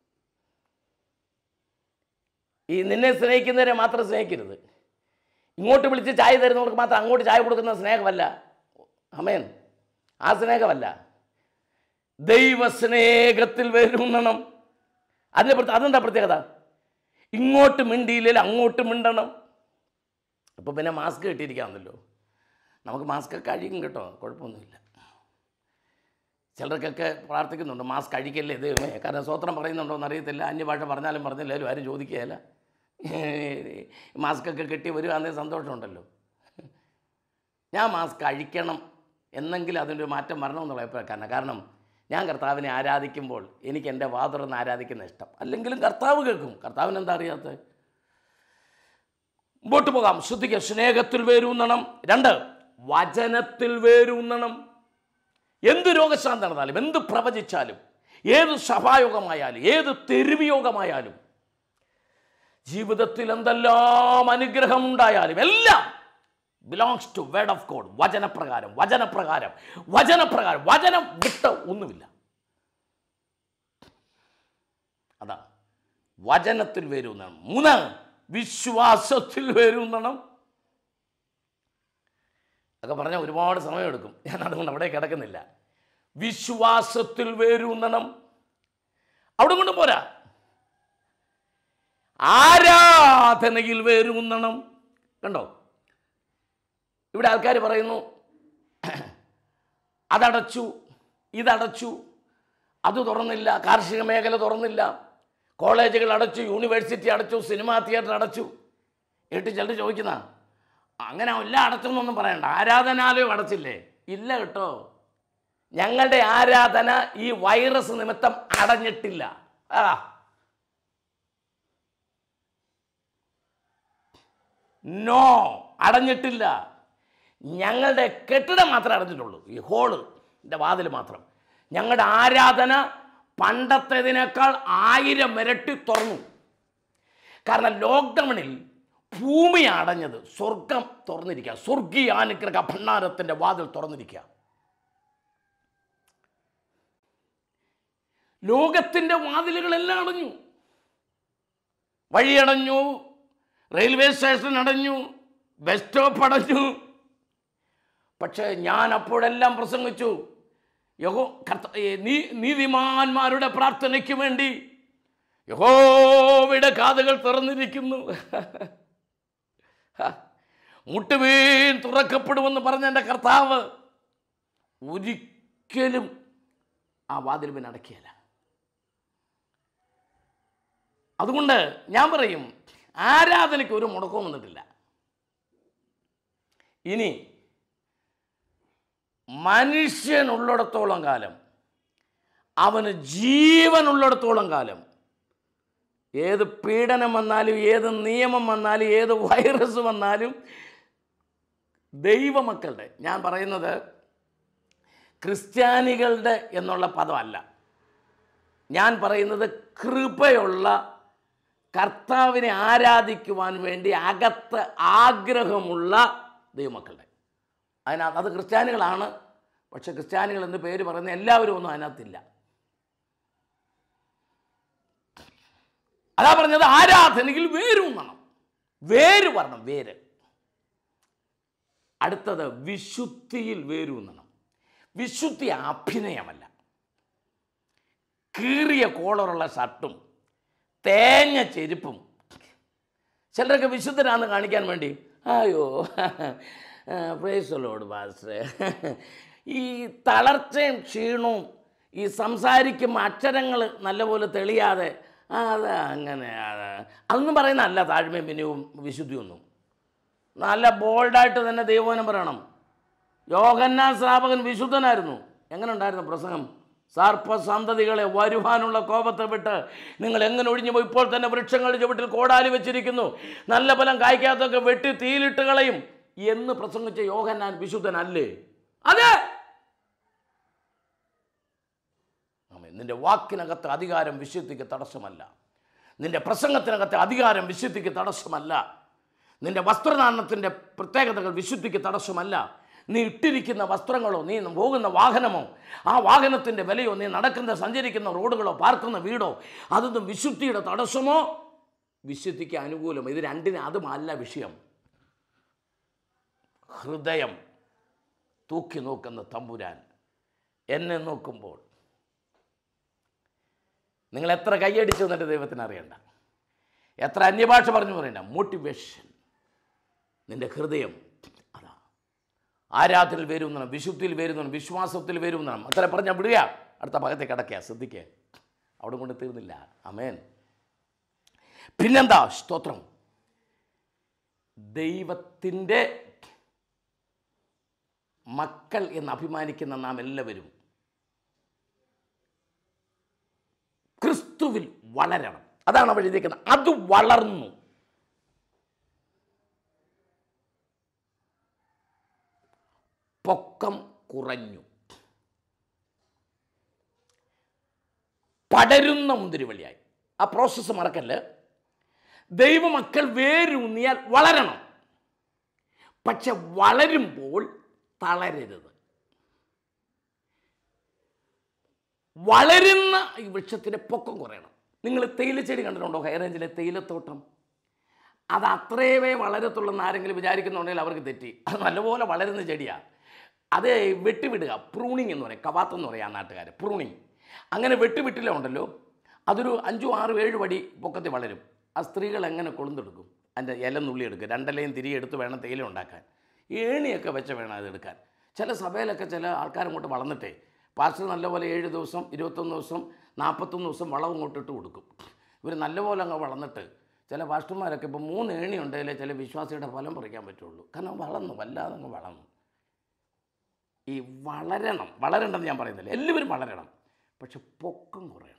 ഈ നിന്നെ സ്നേഹിക്കുന്നവരെ മാത്രം സ്നേഹിക്കരുത് ഇങ്ങോട്ട് വിളിച്ച് ചായ തരുന്നവർക്ക് മാത്രം അങ്ങോട്ട് ചായ കൊടുക്കുന്ന സ്നേഹമല്ല അമേൻ ആ സ്നേഹമല്ല ദൈവസ്നേഹത്തിൽ വേരൂന്നണം അതിൻ്റെ പ്രത്യേക അതെന്താ പ്രത്യേകത ഇങ്ങോട്ട് മിണ്ടിയില്ലെങ്കിൽ അങ്ങോട്ട് മിണ്ടണം അപ്പോൾ പിന്നെ മാസ്ക് കെട്ടിയിരിക്കാമെന്നല്ലോ നമുക്ക് മാസ്ക് ഒക്കെ അഴിക്കും കേട്ടോ കുഴപ്പമൊന്നുമില്ല ചിലർക്കൊക്കെ പ്രാർത്ഥിക്കുന്നുണ്ട് മാസ്ക് അഴിക്കല്ലേ ദൈവമേ കാരണം സ്വത്രം പറയുന്നുണ്ടോ എന്ന് അറിയത്തില്ല അന്യഭാഷ പറഞ്ഞാലും പറഞ്ഞില്ലാലും ആരും ചോദിക്കുകയില്ല മാസ്ക് ഒക്കെ കെട്ടി വരുവാണെങ്കിൽ സന്തോഷമുണ്ടല്ലോ ഞാൻ മാസ്ക് അഴിക്കണം എന്നെങ്കിലും അതിൻ്റെ ഒരു മാറ്റം വരണമെന്നുള്ള അഭിപ്രായക്കാരനാണ് കാരണം ഞാൻ കർത്താവിനെ ആരാധിക്കുമ്പോൾ എനിക്ക് എൻ്റെ വാ തുറന്ന് ആരാധിക്കുന്ന ഇഷ്ടം അല്ലെങ്കിലും കർത്താവ് കേൾക്കും കർത്താവിന് എന്താ അറിയാത്തത് മുമ്പോട്ട് പോകാം ശ്രദ്ധിക്കുക സ്നേഹത്തിൽ വേരൂന്നണം രണ്ട് വചനത്തിൽ വേരൂന്നണം എന്ത് രോഗശാന്തി നടന്നാലും എന്ത് പ്രവചിച്ചാലും ഏത് സഭായോഗമായാലും ഏത് തെരുവിയോഗമായാലും ജീവിതത്തിൽ എന്തെല്ലാം അനുഗ്രഹം ഉണ്ടായാലും എല്ലാം belongs to word of God വചനപ്രകാരം വചനപ്രകാരം വചനപ്രകാരം വചനം വിട്ട് ഒന്നുമില്ല അതാ വചനത്തിൽ വരുന്നണം മൂന്ന് വിശ്വാസത്തിൽ വരുന്നണം ഒക്കെ പറഞ്ഞാൽ ഒരുപാട് സമയമെടുക്കും ഞാൻ അതുകൊണ്ട് അവിടെ കിടക്കുന്നില്ല വിശ്വാസത്തിൽ വേരൂന്നണം അവിടെ കൊണ്ട് പോരാ ആരാധനയിൽ വേരൂന്നണം കണ്ടോ ഇവിടെ ആൾക്കാർ പറയുന്നു അതടച്ചു ഇതടച്ചു അത് തുറന്നില്ല കാർഷിക മേഖല തുറന്നില്ല കോളേജുകൾ അടച്ചു യൂണിവേഴ്സിറ്റി അടച്ചു സിനിമാ തിയേറ്റർ അടച്ചു എന്നിട്ട് ചിലർ ചോദിക്കുന്ന അങ്ങനെ എല്ലാം അടച്ചെന്നൊന്നും പറയണ്ട ആരാധനാലയം അടച്ചില്ലേ ഇല്ല കേട്ടോ ഞങ്ങളുടെ ആരാധന ഈ വൈറസ് നിമിത്തം അടഞ്ഞിട്ടില്ല ആ നോ അടഞ്ഞിട്ടില്ല ഞങ്ങളുടെ കെട്ടിടം മാത്രമേ അടഞ്ഞിട്ടുള്ളൂ ഈ ഹോളിൻ്റെ വാതിൽ മാത്രം ഞങ്ങളുടെ ആരാധന പണ്ടത്തേതിനേക്കാൾ ആയിരം ഇരട്ടി തുറന്നു കാരണം ലോക്ക്ഡൗണിൽ ഭൂമി അടഞ്ഞത് സ്വർഗം തുറന്നിരിക്കുക സ്വർഗീയ അനുഗ്രഹ ഭണ്ഡാരത്തിൻ്റെ വാതിൽ തുറന്നിരിക്കുക ലോകത്തിൻ്റെ വാതിലുകളെല്ലാം അടഞ്ഞു വഴിയടഞ്ഞു റെയിൽവേ സ്റ്റേഷൻ അടഞ്ഞു ബസ് സ്റ്റോപ്പ് അടഞ്ഞു പക്ഷേ ഞാൻ അപ്പോഴെല്ലാം പ്രസംഗിച്ചു യഹോ കർത്ത ഏ, നീ നീതിമാന്മാരുടെ പ്രാർത്ഥനയ്ക്ക് വേണ്ടി യഹോവയുടെ കാതുകൾ തുറന്നിരിക്കുന്നു ഹ, മുട്ടുവീൻ തുറക്കപ്പെടുമെന്ന് പറഞ്ഞ എൻ്റെ കർത്താവ് ഒരിക്കലും ആ വാതിൽ പിന്നെ അടക്കിയല്ല അതുകൊണ്ട് ഞാൻ പറയും ആരാധനയ്ക്ക് ഒരു മുടക്കവും വന്നിട്ടില്ല ഇനി മനുഷ്യനുള്ളിടത്തോളം കാലം അവന് ജീവനുള്ളിടത്തോളം കാലം ഏത് പീഡനം വന്നാലും ഏത് നിയമം വന്നാലും ഏത് വൈറസ് വന്നാലും ദൈവമക്കളുടെ ഞാൻ പറയുന്നത് ക്രിസ്ത്യാനികളുടെ എന്നുള്ള പദമല്ല ഞാൻ പറയുന്നത് കൃപയുള്ള കർത്താവിനെ ആരാധിക്കുവാൻ വേണ്ടി അകത്ത് ആഗ്രഹമുള്ള ദൈവമക്കളുടെ അതിനകത്ത് അത് ക്രിസ്ത്യാനികളാണ് പക്ഷെ ക്രിസ്ത്യാനികൾ എന്ന് പേര് പറയുന്ന എല്ലാവരും ഒന്നും അതിനകത്തില്ല അതാ പറഞ്ഞത് ആരാധനയിൽ വേരൂന്നണം വേര് വരണം വേര് അടുത്തത് വിശുദ്ധിയിൽ വേരൂന്നണം വിശുദ്ധി അഭിനയമല്ല കീറിയ കോളറുള്ള ഷർട്ടും തേഞ്ഞ ചെരുപ്പും ചിലരൊക്കെ വിശുദ്ധരാന്ന് കാണിക്കാൻ വേണ്ടി അയ്യോ പ്രേസലോട് പാസ്റ്ററെ ഈ തളർച്ചയും ക്ഷീണവും ഈ സംസാരിക്കുമ്പോൾ അക്ഷരങ്ങൾ നല്ലപോലെ തെളിയാതെ ആ, അത് അങ്ങനെ അത് അതൊന്നും പറയുന്നതല്ല താഴ്മയും പിന്നെയും വിശുദ്ധിയൊന്നും നല്ല ബോൾഡായിട്ട് തന്നെ ദൈവവചനം പറയണം യോഹന്നാൻ സ്നാപകൻ വിശുദ്ധനായിരുന്നു എങ്ങനെ ഉണ്ടായിരുന്നു പ്രസംഗം സർപ്പസന്തതികളെ വരുവാനുള്ള കോപത്തെ വിട്ട് നിങ്ങൾ എങ്ങനെ ഒഴിഞ്ഞു പോയി ഇപ്പോൾ തന്നെ വൃക്ഷങ്ങളുടെ ചുവട്ടിൽ കോടാലി വെച്ചിരിക്കുന്നു നല്ല ഫലം കായ്ക്കാത്തൊക്കെ വെട്ടി തീയിലിട്ട് കളയും എന്ന് പ്രസംഗിച്ച യോഹന്നാൻ വിശുദ്ധനല്ലേ അതെ ആമേൻ. നിന്റെ വാക്കിനകത്ത് അധികാരം വിശുദ്ധിക്ക് തടസ്സമല്ല നിന്റെ പ്രസംഗത്തിനകത്ത് അധികാരം വിശുദ്ധിക്ക് തടസ്സമല്ല നിന്റെ വസ്ത്രധാരണത്തിൻ്റെ പ്രത്യേകതകൾ വിശുദ്ധിക്ക് തടസ്സമല്ല നീ ഇട്ടിരിക്കുന്ന വസ്ത്രങ്ങളോ നീ പോകുന്ന വാഹനമോ ആ വാഹനത്തിൻ്റെ വിലയോ നീ നടക്കുന്ന സഞ്ചരിക്കുന്ന റോഡുകളോ പാർക്കുന്ന വീടോ അതൊന്നും വിശുദ്ധിയുടെ തടസ്സമോ വിശുദ്ധിക്ക് അനുകൂലമോ ഇത് രണ്ടിനും അതുമല്ല വിഷയം ഹൃദയം തൂക്കി നോക്കുന്ന തമ്പുരാൻ എന്നെ നോക്കുമ്പോൾ നിങ്ങൾ എത്ര കൈയടിച്ചു എന്നിട്ട് ദൈവത്തിന് അറിയണ്ട എത്ര അന്യഭാഷ പറഞ്ഞു പറയണ്ട മോട്ടിവേഷൻ നിന്റെ ഹൃദയം അതാ ആരാധനയിൽ വരുന്നണം വിശുദ്ധിയിൽ വരുന്നണം വിശ്വാസത്തിൽ വരുന്നണം അത്ര പറഞ്ഞാൽ വിടുക അടുത്ത ഭാഗത്തേക്ക് അടക്കുക ശ്രദ്ധിക്കുക അവിടെ കൊണ്ട് തീർന്നില്ല അമേൻ പിന്നെന്താ സ്തോത്രം ദൈവത്തിൻ്റെ മക്കൾ എന്ന് അഭിമാനിക്കുന്ന നാം എല്ലാവരും ക്രിസ്തുവിൽ വളരണം അതാണ് അവിടെ എഴുതിയിരിക്കുന്നത് അത് വളർന്നു പൊക്കം കുറഞ്ഞു പടരുന്ന മുന്തിരിവള്ളിയായി ആ പ്രോസസ്സ് മറക്കല്ല് ദൈവമക്കൾ വേരൂന്നിയാൽ വളരണം പക്ഷെ വളരുമ്പോൾ തളരരുത് വളരുന്ന ഈ വൃക്ഷത്തിൻ്റെ പൊക്കം കുറയണം നിങ്ങൾ തേയിലച്ചെടി കണ്ടിട്ടുണ്ടോ ഹൈ റേഞ്ചിലെ തേയിലത്തോട്ടം അത് അത്രയേ വളരത്തുള്ളെന്ന് ആരെങ്കിലും വിചാരിക്കുന്നുണ്ടെങ്കിൽ അവർക്ക് തെറ്റി അത് നല്ലപോലെ വളരുന്ന ചെടിയാണ് അത് വെട്ടിവിടുക പ്രൂണിങ് എന്ന് പറയും കവാത്ത് എന്ന് പറയും ആ നാട്ടുകാർ പ്രൂണിങ് അങ്ങനെ വെട്ടിവിട്ടില്ല ഉണ്ടല്ലോ അതൊരു അഞ്ചും ആറും ഏഴ് വടി പൊക്കത്തിൽ വളരും ആ സ്ത്രീകൾ എങ്ങനെ കൊളുന്തെടുക്കും അതിൻ്റെ ഇല നുള്ളി എടുക്കും രണ്ടിലയും തിരികെ എടുത്ത് വേണം തേയില ഉണ്ടാക്കാൻ ഏണിയൊക്കെ വെച്ച് വേണം അത് എടുക്കാൻ ചില സഭയിലൊക്കെ ചില ആൾക്കാർ അങ്ങോട്ട് വളർന്നിട്ടേ പാസ്റ്റർ നല്ലപോലെ ഏഴ് ദിവസം ഇരുപത്തൊന്ന് ദിവസം നാൽപ്പത്തൊന്ന് ദിവസം വളം ഇങ്ങോട്ട് ഇട്ട് കൊടുക്കും ഇവർ നല്ലപോലെ അങ്ങ് വളർന്നിട്ട് ചില പാസ്റ്റർമാരൊക്കെ ഇപ്പോൾ മൂന്ന് ഏണി ഉണ്ടെങ്കിലേ ചില വിശ്വാസിയുടെ ഫലം പറിക്കാൻ പറ്റുള്ളൂ കാരണം വളർന്നു വല്ലാതെ അങ്ങ് വളർന്നു ഈ വളരണം വളരണ്ടെന്ന് ഞാൻ പറയുന്നില്ല എല്ലാവരും വളരണം പക്ഷെ പൊക്കം കുറയണം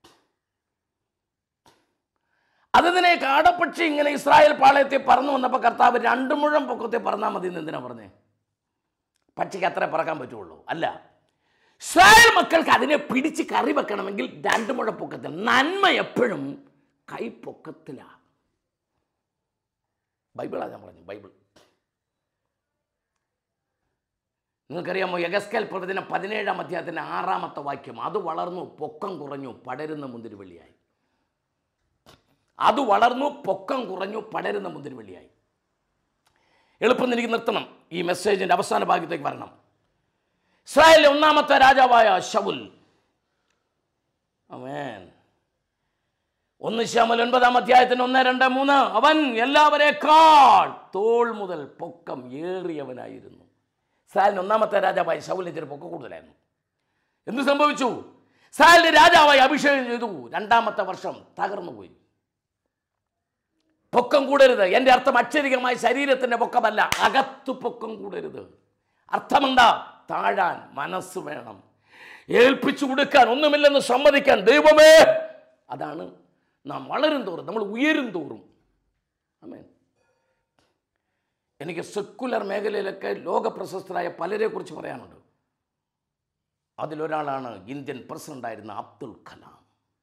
അതിനെ കാടപ്പക്ഷി ഇങ്ങനെ ഇസ്രായേൽ പാളയത്തിൽ പറന്നു വന്നപ്പോൾ കർത്താവ് രണ്ട് മുഴം പൊക്കത്തെ പറന്നാൽ മതി എന്ന് എന്തിനാ പറഞ്ഞേ പക്ഷിക്ക് അത്ര പറക്കാൻ പറ്റുള്ളൂ അല്ല ഇസ്രായേൽ മക്കൾക്ക് അതിനെ പിടിച്ച് കറി വെക്കണമെങ്കിൽ രണ്ട് മുഴ പൊക്കത്തിൽ നന്മ എപ്പോഴും കൈപ്പൊക്കത്തിലാണ് ബൈബിളാണ് ഞാൻ പറഞ്ഞു ബൈബിൾ നിങ്ങൾക്കറിയാമോ യഗസ്കൽ പ്രവചനം പതിനേഴാം അധ്യായത്തിൻ്റെ ആറാമത്തെ വാക്യം അത് വളർന്നു പൊക്കം കുറഞ്ഞു പടരുന്ന മുന്തിരിവള്ളിയായി അത് വളർന്നു പൊക്കം കുറഞ്ഞു പടരുന്ന മുന്തിരിവള്ളിയായി എളുപ്പം എനിക്ക് നിർത്തണം ഈ മെസ്സേജിൻ്റെ അവസാന ഭാഗത്തേക്ക് വരണം ഇസ്രായേലിലെ ഒന്നാമത്തെ രാജാവായ ഷവുൽ അമേൻ ഒന്ന് ശ്യാമൽ ഒൻപതാം അധ്യായത്തിന് ഒന്ന് രണ്ട് മൂന്ന് അവൻ എല്ലാവരെക്കാൾ തോൾ മുതൽ പൊക്കം ഏറിയവനായിരുന്നു ഇസ്രായേലിന് ഒന്നാമത്തെ രാജാവായ ഷവുലിന് ഇച്ചിരി പൊക്കം കൂടുതലായിരുന്നു എന്ത് സംഭവിച്ചു ഇസ്രായേലിന്റെ രാജാവായി അഭിഷേകം ചെയ്തു രണ്ടാമത്തെ വർഷം തകർന്നു പോയി പൊക്കം കൂടരുത് എൻ്റെ അർത്ഥം അക്ഷരികമായ ശരീരത്തിൻ്റെ പൊക്കമല്ല അകത്തു പൊക്കം കൂടരുത് അർത്ഥമെന്താ താഴാൻ മനസ്സ് വേണം ഏൽപ്പിച്ചു കൊടുക്കാൻ ഒന്നുമില്ലെന്ന് സമ്മതിക്കാൻ ദൈവമേ അതാണ് നാം വളരും തോറും നമ്മൾ ഉയരും തോറും അമേൻ എനിക്ക് സെക്കുലർ മേഖലയിലൊക്കെ ലോകപ്രശസ്തരായ പലരെ കുറിച്ച് പറയാനുണ്ട് അതിലൊരാളാണ് ഇന്ത്യൻ പ്രസിഡന്റായിരുന്ന അബ്ദുൽ കലാം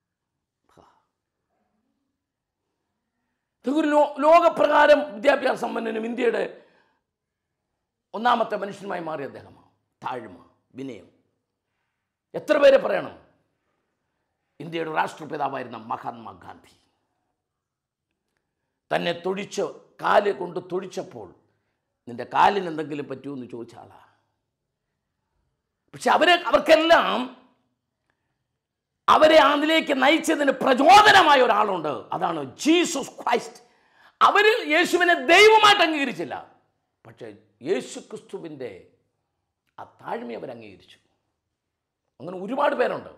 ഒരു ലോ ലോകപ്രകാരം വിദ്യാഭ്യാസ സമ്പന്നനും ഇന്ത്യയുടെ ഒന്നാമത്തെ മനുഷ്യനുമായി മാറിയ അദ്ദേഹമാണ് താഴ്മ വിനയം എത്ര പേരെ പറയണം ഇന്ത്യയുടെ രാഷ്ട്രപിതാവായിരുന്ന മഹാത്മാഗാന്ധി തന്നെ തൊഴിച്ച് കാല് കൊണ്ട് തൊഴിച്ചപ്പോൾ നിന്റെ കാലിന് എന്തെങ്കിലും പറ്റുമോ എന്ന് ചോദിച്ച ആളാ പക്ഷെ അവരെ അവർക്കെല്ലാം അവരെ അതിലേക്ക് നയിച്ചതിന് പ്രചോദനമായ ഒരാളുണ്ട് അതാണ് ജീസസ് ക്രൈസ്റ്റ് അവർ യേശുവിനെ ദൈവമായിട്ട് അംഗീകരിച്ചില്ല പക്ഷേ യേശു ക്രിസ്തുവിൻ്റെ ആ താഴ്മ അവർ അംഗീകരിച്ചു അങ്ങനെ ഒരുപാട് പേരുണ്ട്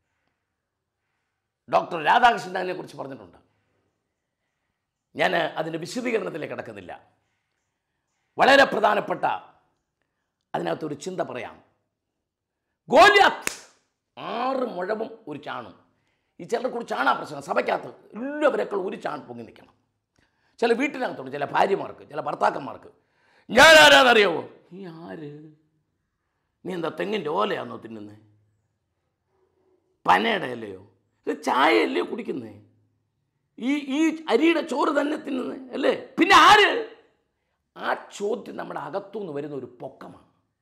ഡോക്ടർ രാധാകൃഷ്ണൻ അതിനെ കുറിച്ച് പറഞ്ഞിട്ടുണ്ട് ഞാൻ അതിൻ്റെ വിശദീകരണത്തിലേക്ക് കിടക്കുന്നില്ല വളരെ പ്രധാനപ്പെട്ട അതിനകത്തൊരു ചിന്ത പറയാം ഗോലിയാത്ത് ആറ് മുഴവും ഒരു ചാണും ഈ ചിലർക്ക് കൂടി ചാണാ പ്രശ്നം സഭയ്ക്കകത്ത് എല്ലാവരെക്കാൾ ഒരു ചാൺ പൊങ്ങി നിൽക്കണം ചില വീട്ടിനകത്തുണ്ട് ചില ഭാര്യമാർക്ക് ചില ഭർത്താക്കന്മാർക്ക് ഞാൻ ആരാന്നറിയാവോ നീ ആര് നീ എന്താ തെങ്ങിൻ്റെ ഓലയാണോ തിന്നുന്നേ പനയുടെ അല്ലയോ ഇത് ചായയല്ലേ കുടിക്കുന്നേ ഈ ഈ അരിയുടെ ചോറ് തന്നെ തിന്നുന്നേ അല്ലേ പിന്നെ ആര് ആ ചോദ്യം നമ്മുടെ അകത്തുനിന്ന് വരുന്ന ഒരു പൊക്കമാണ്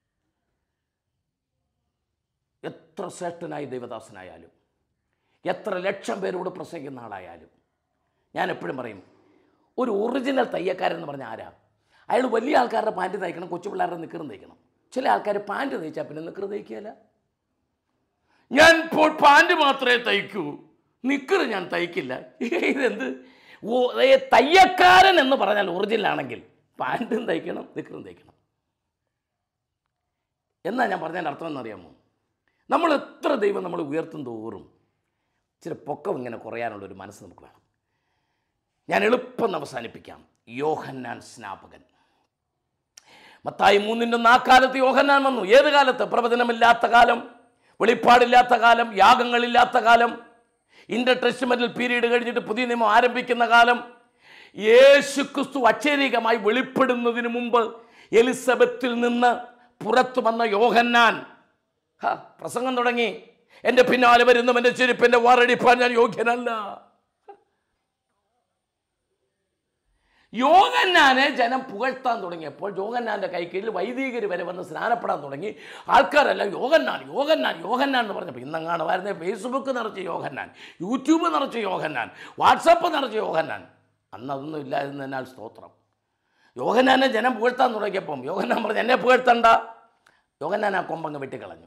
എത്ര ശ്രേഷ്ഠനായി ദൈവദാസനായാലും എത്ര ലക്ഷം പേരോട് പ്രസംഗിക്കുന്ന ആളായാലും ഞാൻ എപ്പോഴും പറയും ഒരു ഒറിജിനൽ തയ്യക്കാരൻ എന്ന് പറഞ്ഞാൽ ആരാ അയാൾ വലിയ ആൾക്കാരുടെ പാൻറ്റ് തയ്ക്കണം കൊച്ചു പിള്ളേരുടെ നിക്കറും തയ്ക്കണം ചില ആൾക്കാർ പാൻറ്റ് തയ്ച്ചാൽ പിന്നെ നിക്കറ് തയ്ക്കുകയില്ല ഞാൻ ഇപ്പോൾ പാൻറ്റ് മാത്രമേ തയ്ക്കൂ നിക്കറ് ഞാൻ തയ്ക്കില്ല ഇതെന്ത് ഓ ഏ, തയ്യക്കാരൻ എന്ന് പറഞ്ഞാൽ ഒറിജിനൽ ആണെങ്കിൽ പാൻറ്റും തയ്ക്കണം നിക്കറും തയ്ക്കണം എന്നാ ഞാൻ പറഞ്ഞതിൻ്റെ അർത്ഥം എന്നറിയാമോ നമ്മൾ എത്ര ദൈവം നമ്മൾ ഉയർത്തും തോറും ഇച്ചിരി പൊക്കം ഇങ്ങനെ കുറയാനുള്ളൊരു മനസ്സ് നമുക്ക് വേണം ഞാൻ എളുപ്പം അവസാനിപ്പിക്കാം യോഹന്നാൻ സ്നാപകൻ മത്തായി മൂന്നിൻ്റെ ആ കാലത്ത് യോഹന്നാൻ വന്നു ഏത് കാലത്ത് പ്രവചനമില്ലാത്ത കാലം വെളിപ്പാടില്ലാത്ത കാലം യാഗങ്ങളില്ലാത്ത കാലം ഇൻ്റർ ടെസ്റ്റ്മെൻറ്റിൽ പീരീഡ് കഴിഞ്ഞിട്ട് പുതിയ നിയമം ആരംഭിക്കുന്ന കാലം യേശു ക്രിസ്തു അച്ചേരികമായി വെളിപ്പെടുന്നതിന് മുമ്പ് എലിസബത്തിൽ നിന്ന് പുറത്തു വന്ന യോഹന്നാൻ ഹാ, പ്രസംഗം തുടങ്ങി എൻ്റെ പിന്നാലെ വരുന്നു എൻ്റെ ചെരുപ്പിൻ്റെ വാറടിപ്പാൻ ഞാൻ യോഗ്യനല്ല യോഗന്നാനെ ജനം പുകഴ്ത്താൻ തുടങ്ങിയപ്പോൾ യോഗന്നാൻ്റെ കൈക്കീഴിൽ വൈദികർ വരെ വന്ന് സ്നാനപ്പെടാൻ തുടങ്ങി ആൾക്കാരെല്ലാം യോഗന്നാൻ യോഗന്നാൻ യോഗന്നാൻ എന്ന് പറഞ്ഞപ്പോൾ ഇന്നെങ്ങാണ് വരുന്നത് ഫേസ്ബുക്ക് നിറച്ച് യോഗന്നാൻ യൂട്യൂബ് നിറച്ച് യോഗന്നാൻ വാട്സപ്പ് നിറച്ച് യോഗന്നാൻ അന്ന് അതൊന്നും ഇല്ലായിരുന്നതിനാൽ സ്തോത്രം യോഗന്നാനെ ജനം പുകഴ്ത്താൻ തുടങ്ങിയപ്പം യോഗന്നാൻ പറഞ്ഞു എന്നെ പുകഴ്ത്തണ്ട യോഗന്നാൻ ആ കൊമ്പങ്ങ് വെട്ടിക്കളഞ്ഞു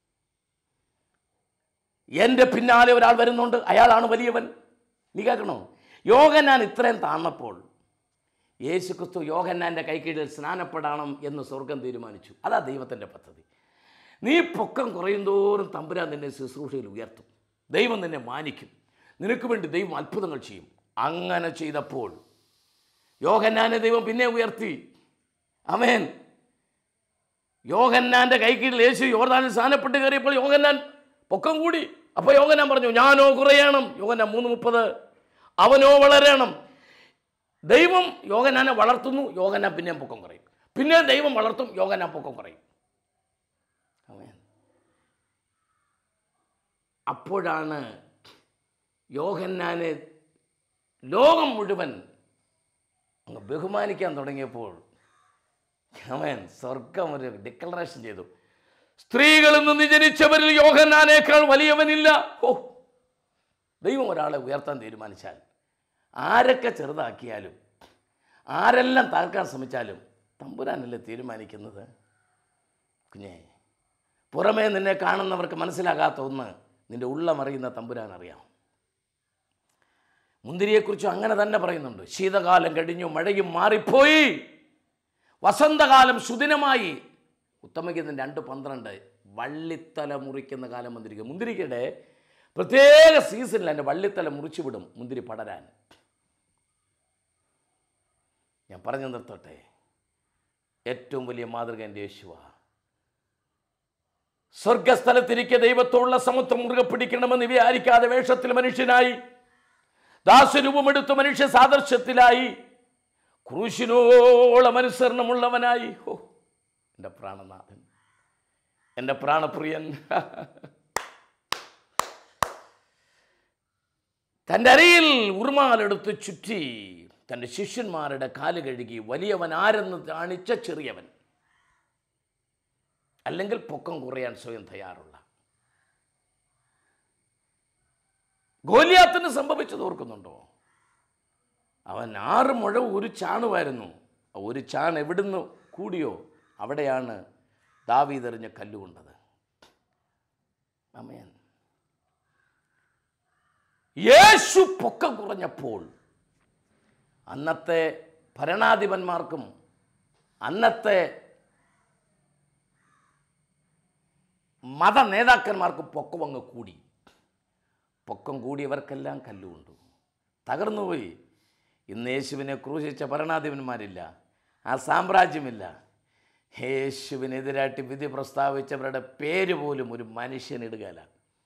എൻ്റെ പിന്നാലെ ഒരാൾ വരുന്നുണ്ട് അയാളാണ് വലിയവൻ നീ കേൾക്കണോ യോഗന്നാൻ ഇത്രയും താഴ്ന്നപ്പോൾ യേശു ക്രിസ്തു യോഹന്നാൻ്റെ കൈക്കീഴിൽ സ്നാനപ്പെടണം എന്ന് സ്വർഗം തീരുമാനിച്ചു അതാ ദൈവത്തിൻ്റെ പദ്ധതി നീ പൊക്കം കുറയും തോറും തമ്പുരാൻ നിന്നെ ശുശ്രൂഷയിൽ ഉയർത്തും ദൈവം നിന്നെ മാനിക്കും നിനക്ക് വേണ്ടി ദൈവം അത്ഭുതങ്ങൾ ചെയ്യും അങ്ങനെ ചെയ്തപ്പോൾ യോഹന്നാനെ ദൈവം പിന്നെ ഉയർത്തി അമേൻ യോഹന്നാൻ്റെ കൈക്കീഴിൽ യേശു യോർദാനിൽ സ്നാനപ്പെട്ട് കയറിയപ്പോൾ യോഹന്നാൻ പൊക്കം കൂടി അപ്പോൾ യോഹന്നാൻ പറഞ്ഞു ഞാനോ കുറയണം യോഹന്നാൻ മൂന്ന് മുപ്പത് അവനോ വളരണം ദൈവം യോഗനാനെ വളർത്തുന്നു യോഗനാൻ പിന്നെയും പൊക്കം കുറയും പിന്നെയും ദൈവം വളർത്തും യോഗനാൻ പൊക്കം കുറയും ആമേൻ. അപ്പോഴാണ് യോഹന്നാനെ ലോകം മുഴുവൻ അങ്ങ് ബഹുമാനിക്കാൻ തുടങ്ങിയപ്പോൾ അവൻ സ്വർഗം ഒരു ഡിക്ലറേഷൻ ചെയ്തു സ്ത്രീകളിൽ നിന്ന് ജനിച്ചവരിൽ യോഹന്നാനേക്കാൾ വലിയവനില്ല ഓ ദൈവം ഒരാളെ ഉയർത്താൻ തീരുമാനിച്ചാൽ ആരൊക്കെ ചെറുതാക്കിയാലും ആരെല്ലാം താഴ്ക്കാൻ ശ്രമിച്ചാലും തമ്പുരാനല്ലേ തീരുമാനിക്കുന്നത് കുഞ്ഞേ പുറമേ നിന്നെ കാണുന്നവർക്ക് മനസ്സിലാകാത്ത ഒന്ന് നിന്റെ ഉള്ളമറിയുന്ന തമ്പുരാൻ അറിയാം മുന്തിരിയെക്കുറിച്ച് അങ്ങനെ തന്നെ പറയുന്നുണ്ട് ശീതകാലം കഴിഞ്ഞു മഴയും മാറിപ്പോയി വസന്തകാലം സുദിനമായി ഉത്തമഗീതം രണ്ട് പന്ത്രണ്ട് വള്ളിത്തല മുറിക്കുന്ന കാലം വന്നിരിക്കും മുന്തിരിക്കയുടെ പ്രത്യേക സീസണിൽ എൻ്റെ വള്ളിത്തല മുറിച്ചു വിടും മുന്തിരി പടരാൻ ഞാൻ പറഞ്ഞു നിർത്തട്ടെ ഏറ്റവും വലിയ മാതൃക എൻ്റെ യേശുവ സ്വർഗസ്ഥലത്തിരിക്കെ ദൈവത്തോടുള്ള സമത്വം മുറുകെ പിടിക്കണമെന്ന് വിചാരിക്കാതെ വേഷത്തിൽ മനുഷ്യനായി ദാസരൂപമെടുത്ത് മനുഷ്യ സാദൃശ്യത്തിലായി ക്രൂശിനോളം അനുസരണമുള്ളവനായി ഓ എൻ്റെ പ്രാണനാഥൻ എൻ്റെ പ്രാണപ്രിയൻ തൻ്റെ അരയിൽ ഉറുമാലെടുത്ത് ചുറ്റി തൻ്റെ ശിഷ്യന്മാരുടെ കാല് കഴുകി വലിയവൻ ആരെന്ന് കാണിച്ച ചെറിയവൻ അല്ലെങ്കിൽ പൊക്കം കുറയാൻ സ്വയം തയ്യാറുള്ള ഗോലിയാത്തിന് സംഭവിച്ചത് ഓർക്കുന്നുണ്ടോ അവൻ ആറ് മുഴ ഒരു ചാണുമായിരുന്നു ആ ഒരു ചാൺ എവിടുന്ന് കൂടിയോ അവിടെയാണ് ദാവീതെറിഞ്ഞ കല്ലുകൊണ്ടത് അമയൻ യേശു പൊക്കം കുറഞ്ഞപ്പോൾ അന്നത്തെ ഭരണാധിപന്മാർക്കും അന്നത്തെ മത നേതാക്കന്മാർക്കും പൊക്കം അങ്ങ് കൂടി പൊക്കം കൂടിയവർക്കെല്ലാം കല്ലുകൊണ്ടു തകർന്നുപോയി ഇന്ന് യേശുവിനെ ക്രൂശിച്ച ഭരണാധിപന്മാരില്ല ആ സാമ്രാജ്യമില്ല യേശുവിനെതിരായിട്ട് വിധി പ്രസ്താവിച്ചവരുടെ പേര് പോലും ഒരു മനുഷ്യനിടുകയില്ല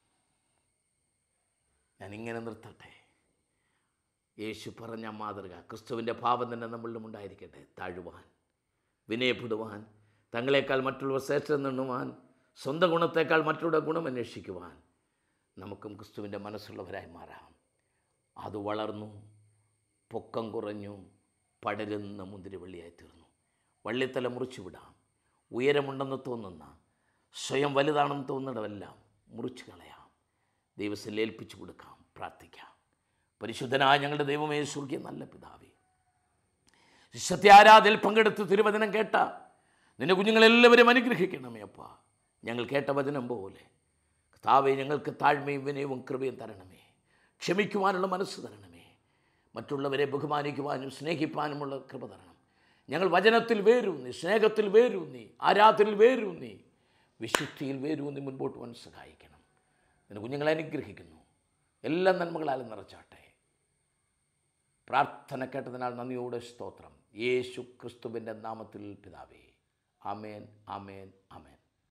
ഞാൻ ഇങ്ങനെ നിർത്തട്ടെ യേശു പറഞ്ഞ മാതൃക ക്രിസ്തുവിൻ്റെ ഭാവം തന്നെ നമ്മളിലും ഉണ്ടായിരിക്കട്ടെ താഴുവാൻ വിനയപ്പെടുവാൻ തങ്ങളെക്കാൾ മറ്റുള്ളവർ ശ്രേഷ്ഠം നിന്നുവാൻ സ്വന്തം ഗുണത്തേക്കാൾ മറ്റുള്ള ഗുണം അന്വേഷിക്കുവാൻ നമുക്കും ക്രിസ്തുവിൻ്റെ മനസ്സുള്ളവരായി മാറാം അത് വളർന്നു പൊക്കം കുറഞ്ഞു പടരുന്ന മുന്തിരിവള്ളിയായി തീർന്നു വള്ളിത്തല മുറിച്ചു വിടാം ഉയരമുണ്ടെന്ന് തോന്നുന്ന സ്വയം വലുതാണെന്ന് തോന്നുന്നതെല്ലാം മുറിച്ചു കളയാം ദൈവത്തിൽ ഏൽപ്പിച്ചു കൊടുക്കാം പ്രാർത്ഥിക്കാം പരിശുദ്ധനായ ഞങ്ങളുടെ ദൈവമേ സ്വർഗീയ നല്ല പിതാവേ സത്യാരാധയിൽ പങ്കെടുത്ത് തിരുവചനം കേട്ട നിന്റെ കുഞ്ഞുങ്ങളെല്ലാവരും അനുഗ്രഹിക്കണമേ അപ്പ ഞങ്ങൾ കേട്ട വചനം പോലെ കർത്താവെ ഞങ്ങൾക്ക് താഴ്മയും വിനയവും കൃപയും തരണമേ ക്ഷമിക്കുവാനുള്ള മനസ്സ് തരണമേ മറ്റുള്ളവരെ ബഹുമാനിക്കുവാനും സ്നേഹിപ്പാനുമുള്ള കൃപ തരണം ഞങ്ങൾ വചനത്തിൽ വേരൂന്നി സ്നേഹത്തിൽ വേരൂന്നി ആരാധനയിൽ വേരൂന്നി വിശുദ്ധിയിൽ വേരൂന്നി മുൻപോട്ട് പോകാൻ സഹായിക്കണം നിന്റെ കുഞ്ഞുങ്ങളെ അനുഗ്രഹിക്കുന്നു എല്ലാ നന്മകളാലും നിറച്ചാട്ടെ പ്രാർത്ഥന കേട്ടതിനാൽ നന്ദിയോടെ സ്തോത്രം യേശു ക്രിസ്തുവിൻ്റെ നാമത്തിൽ പിതാവേ ആമേൻ ആമേൻ ആമേൻ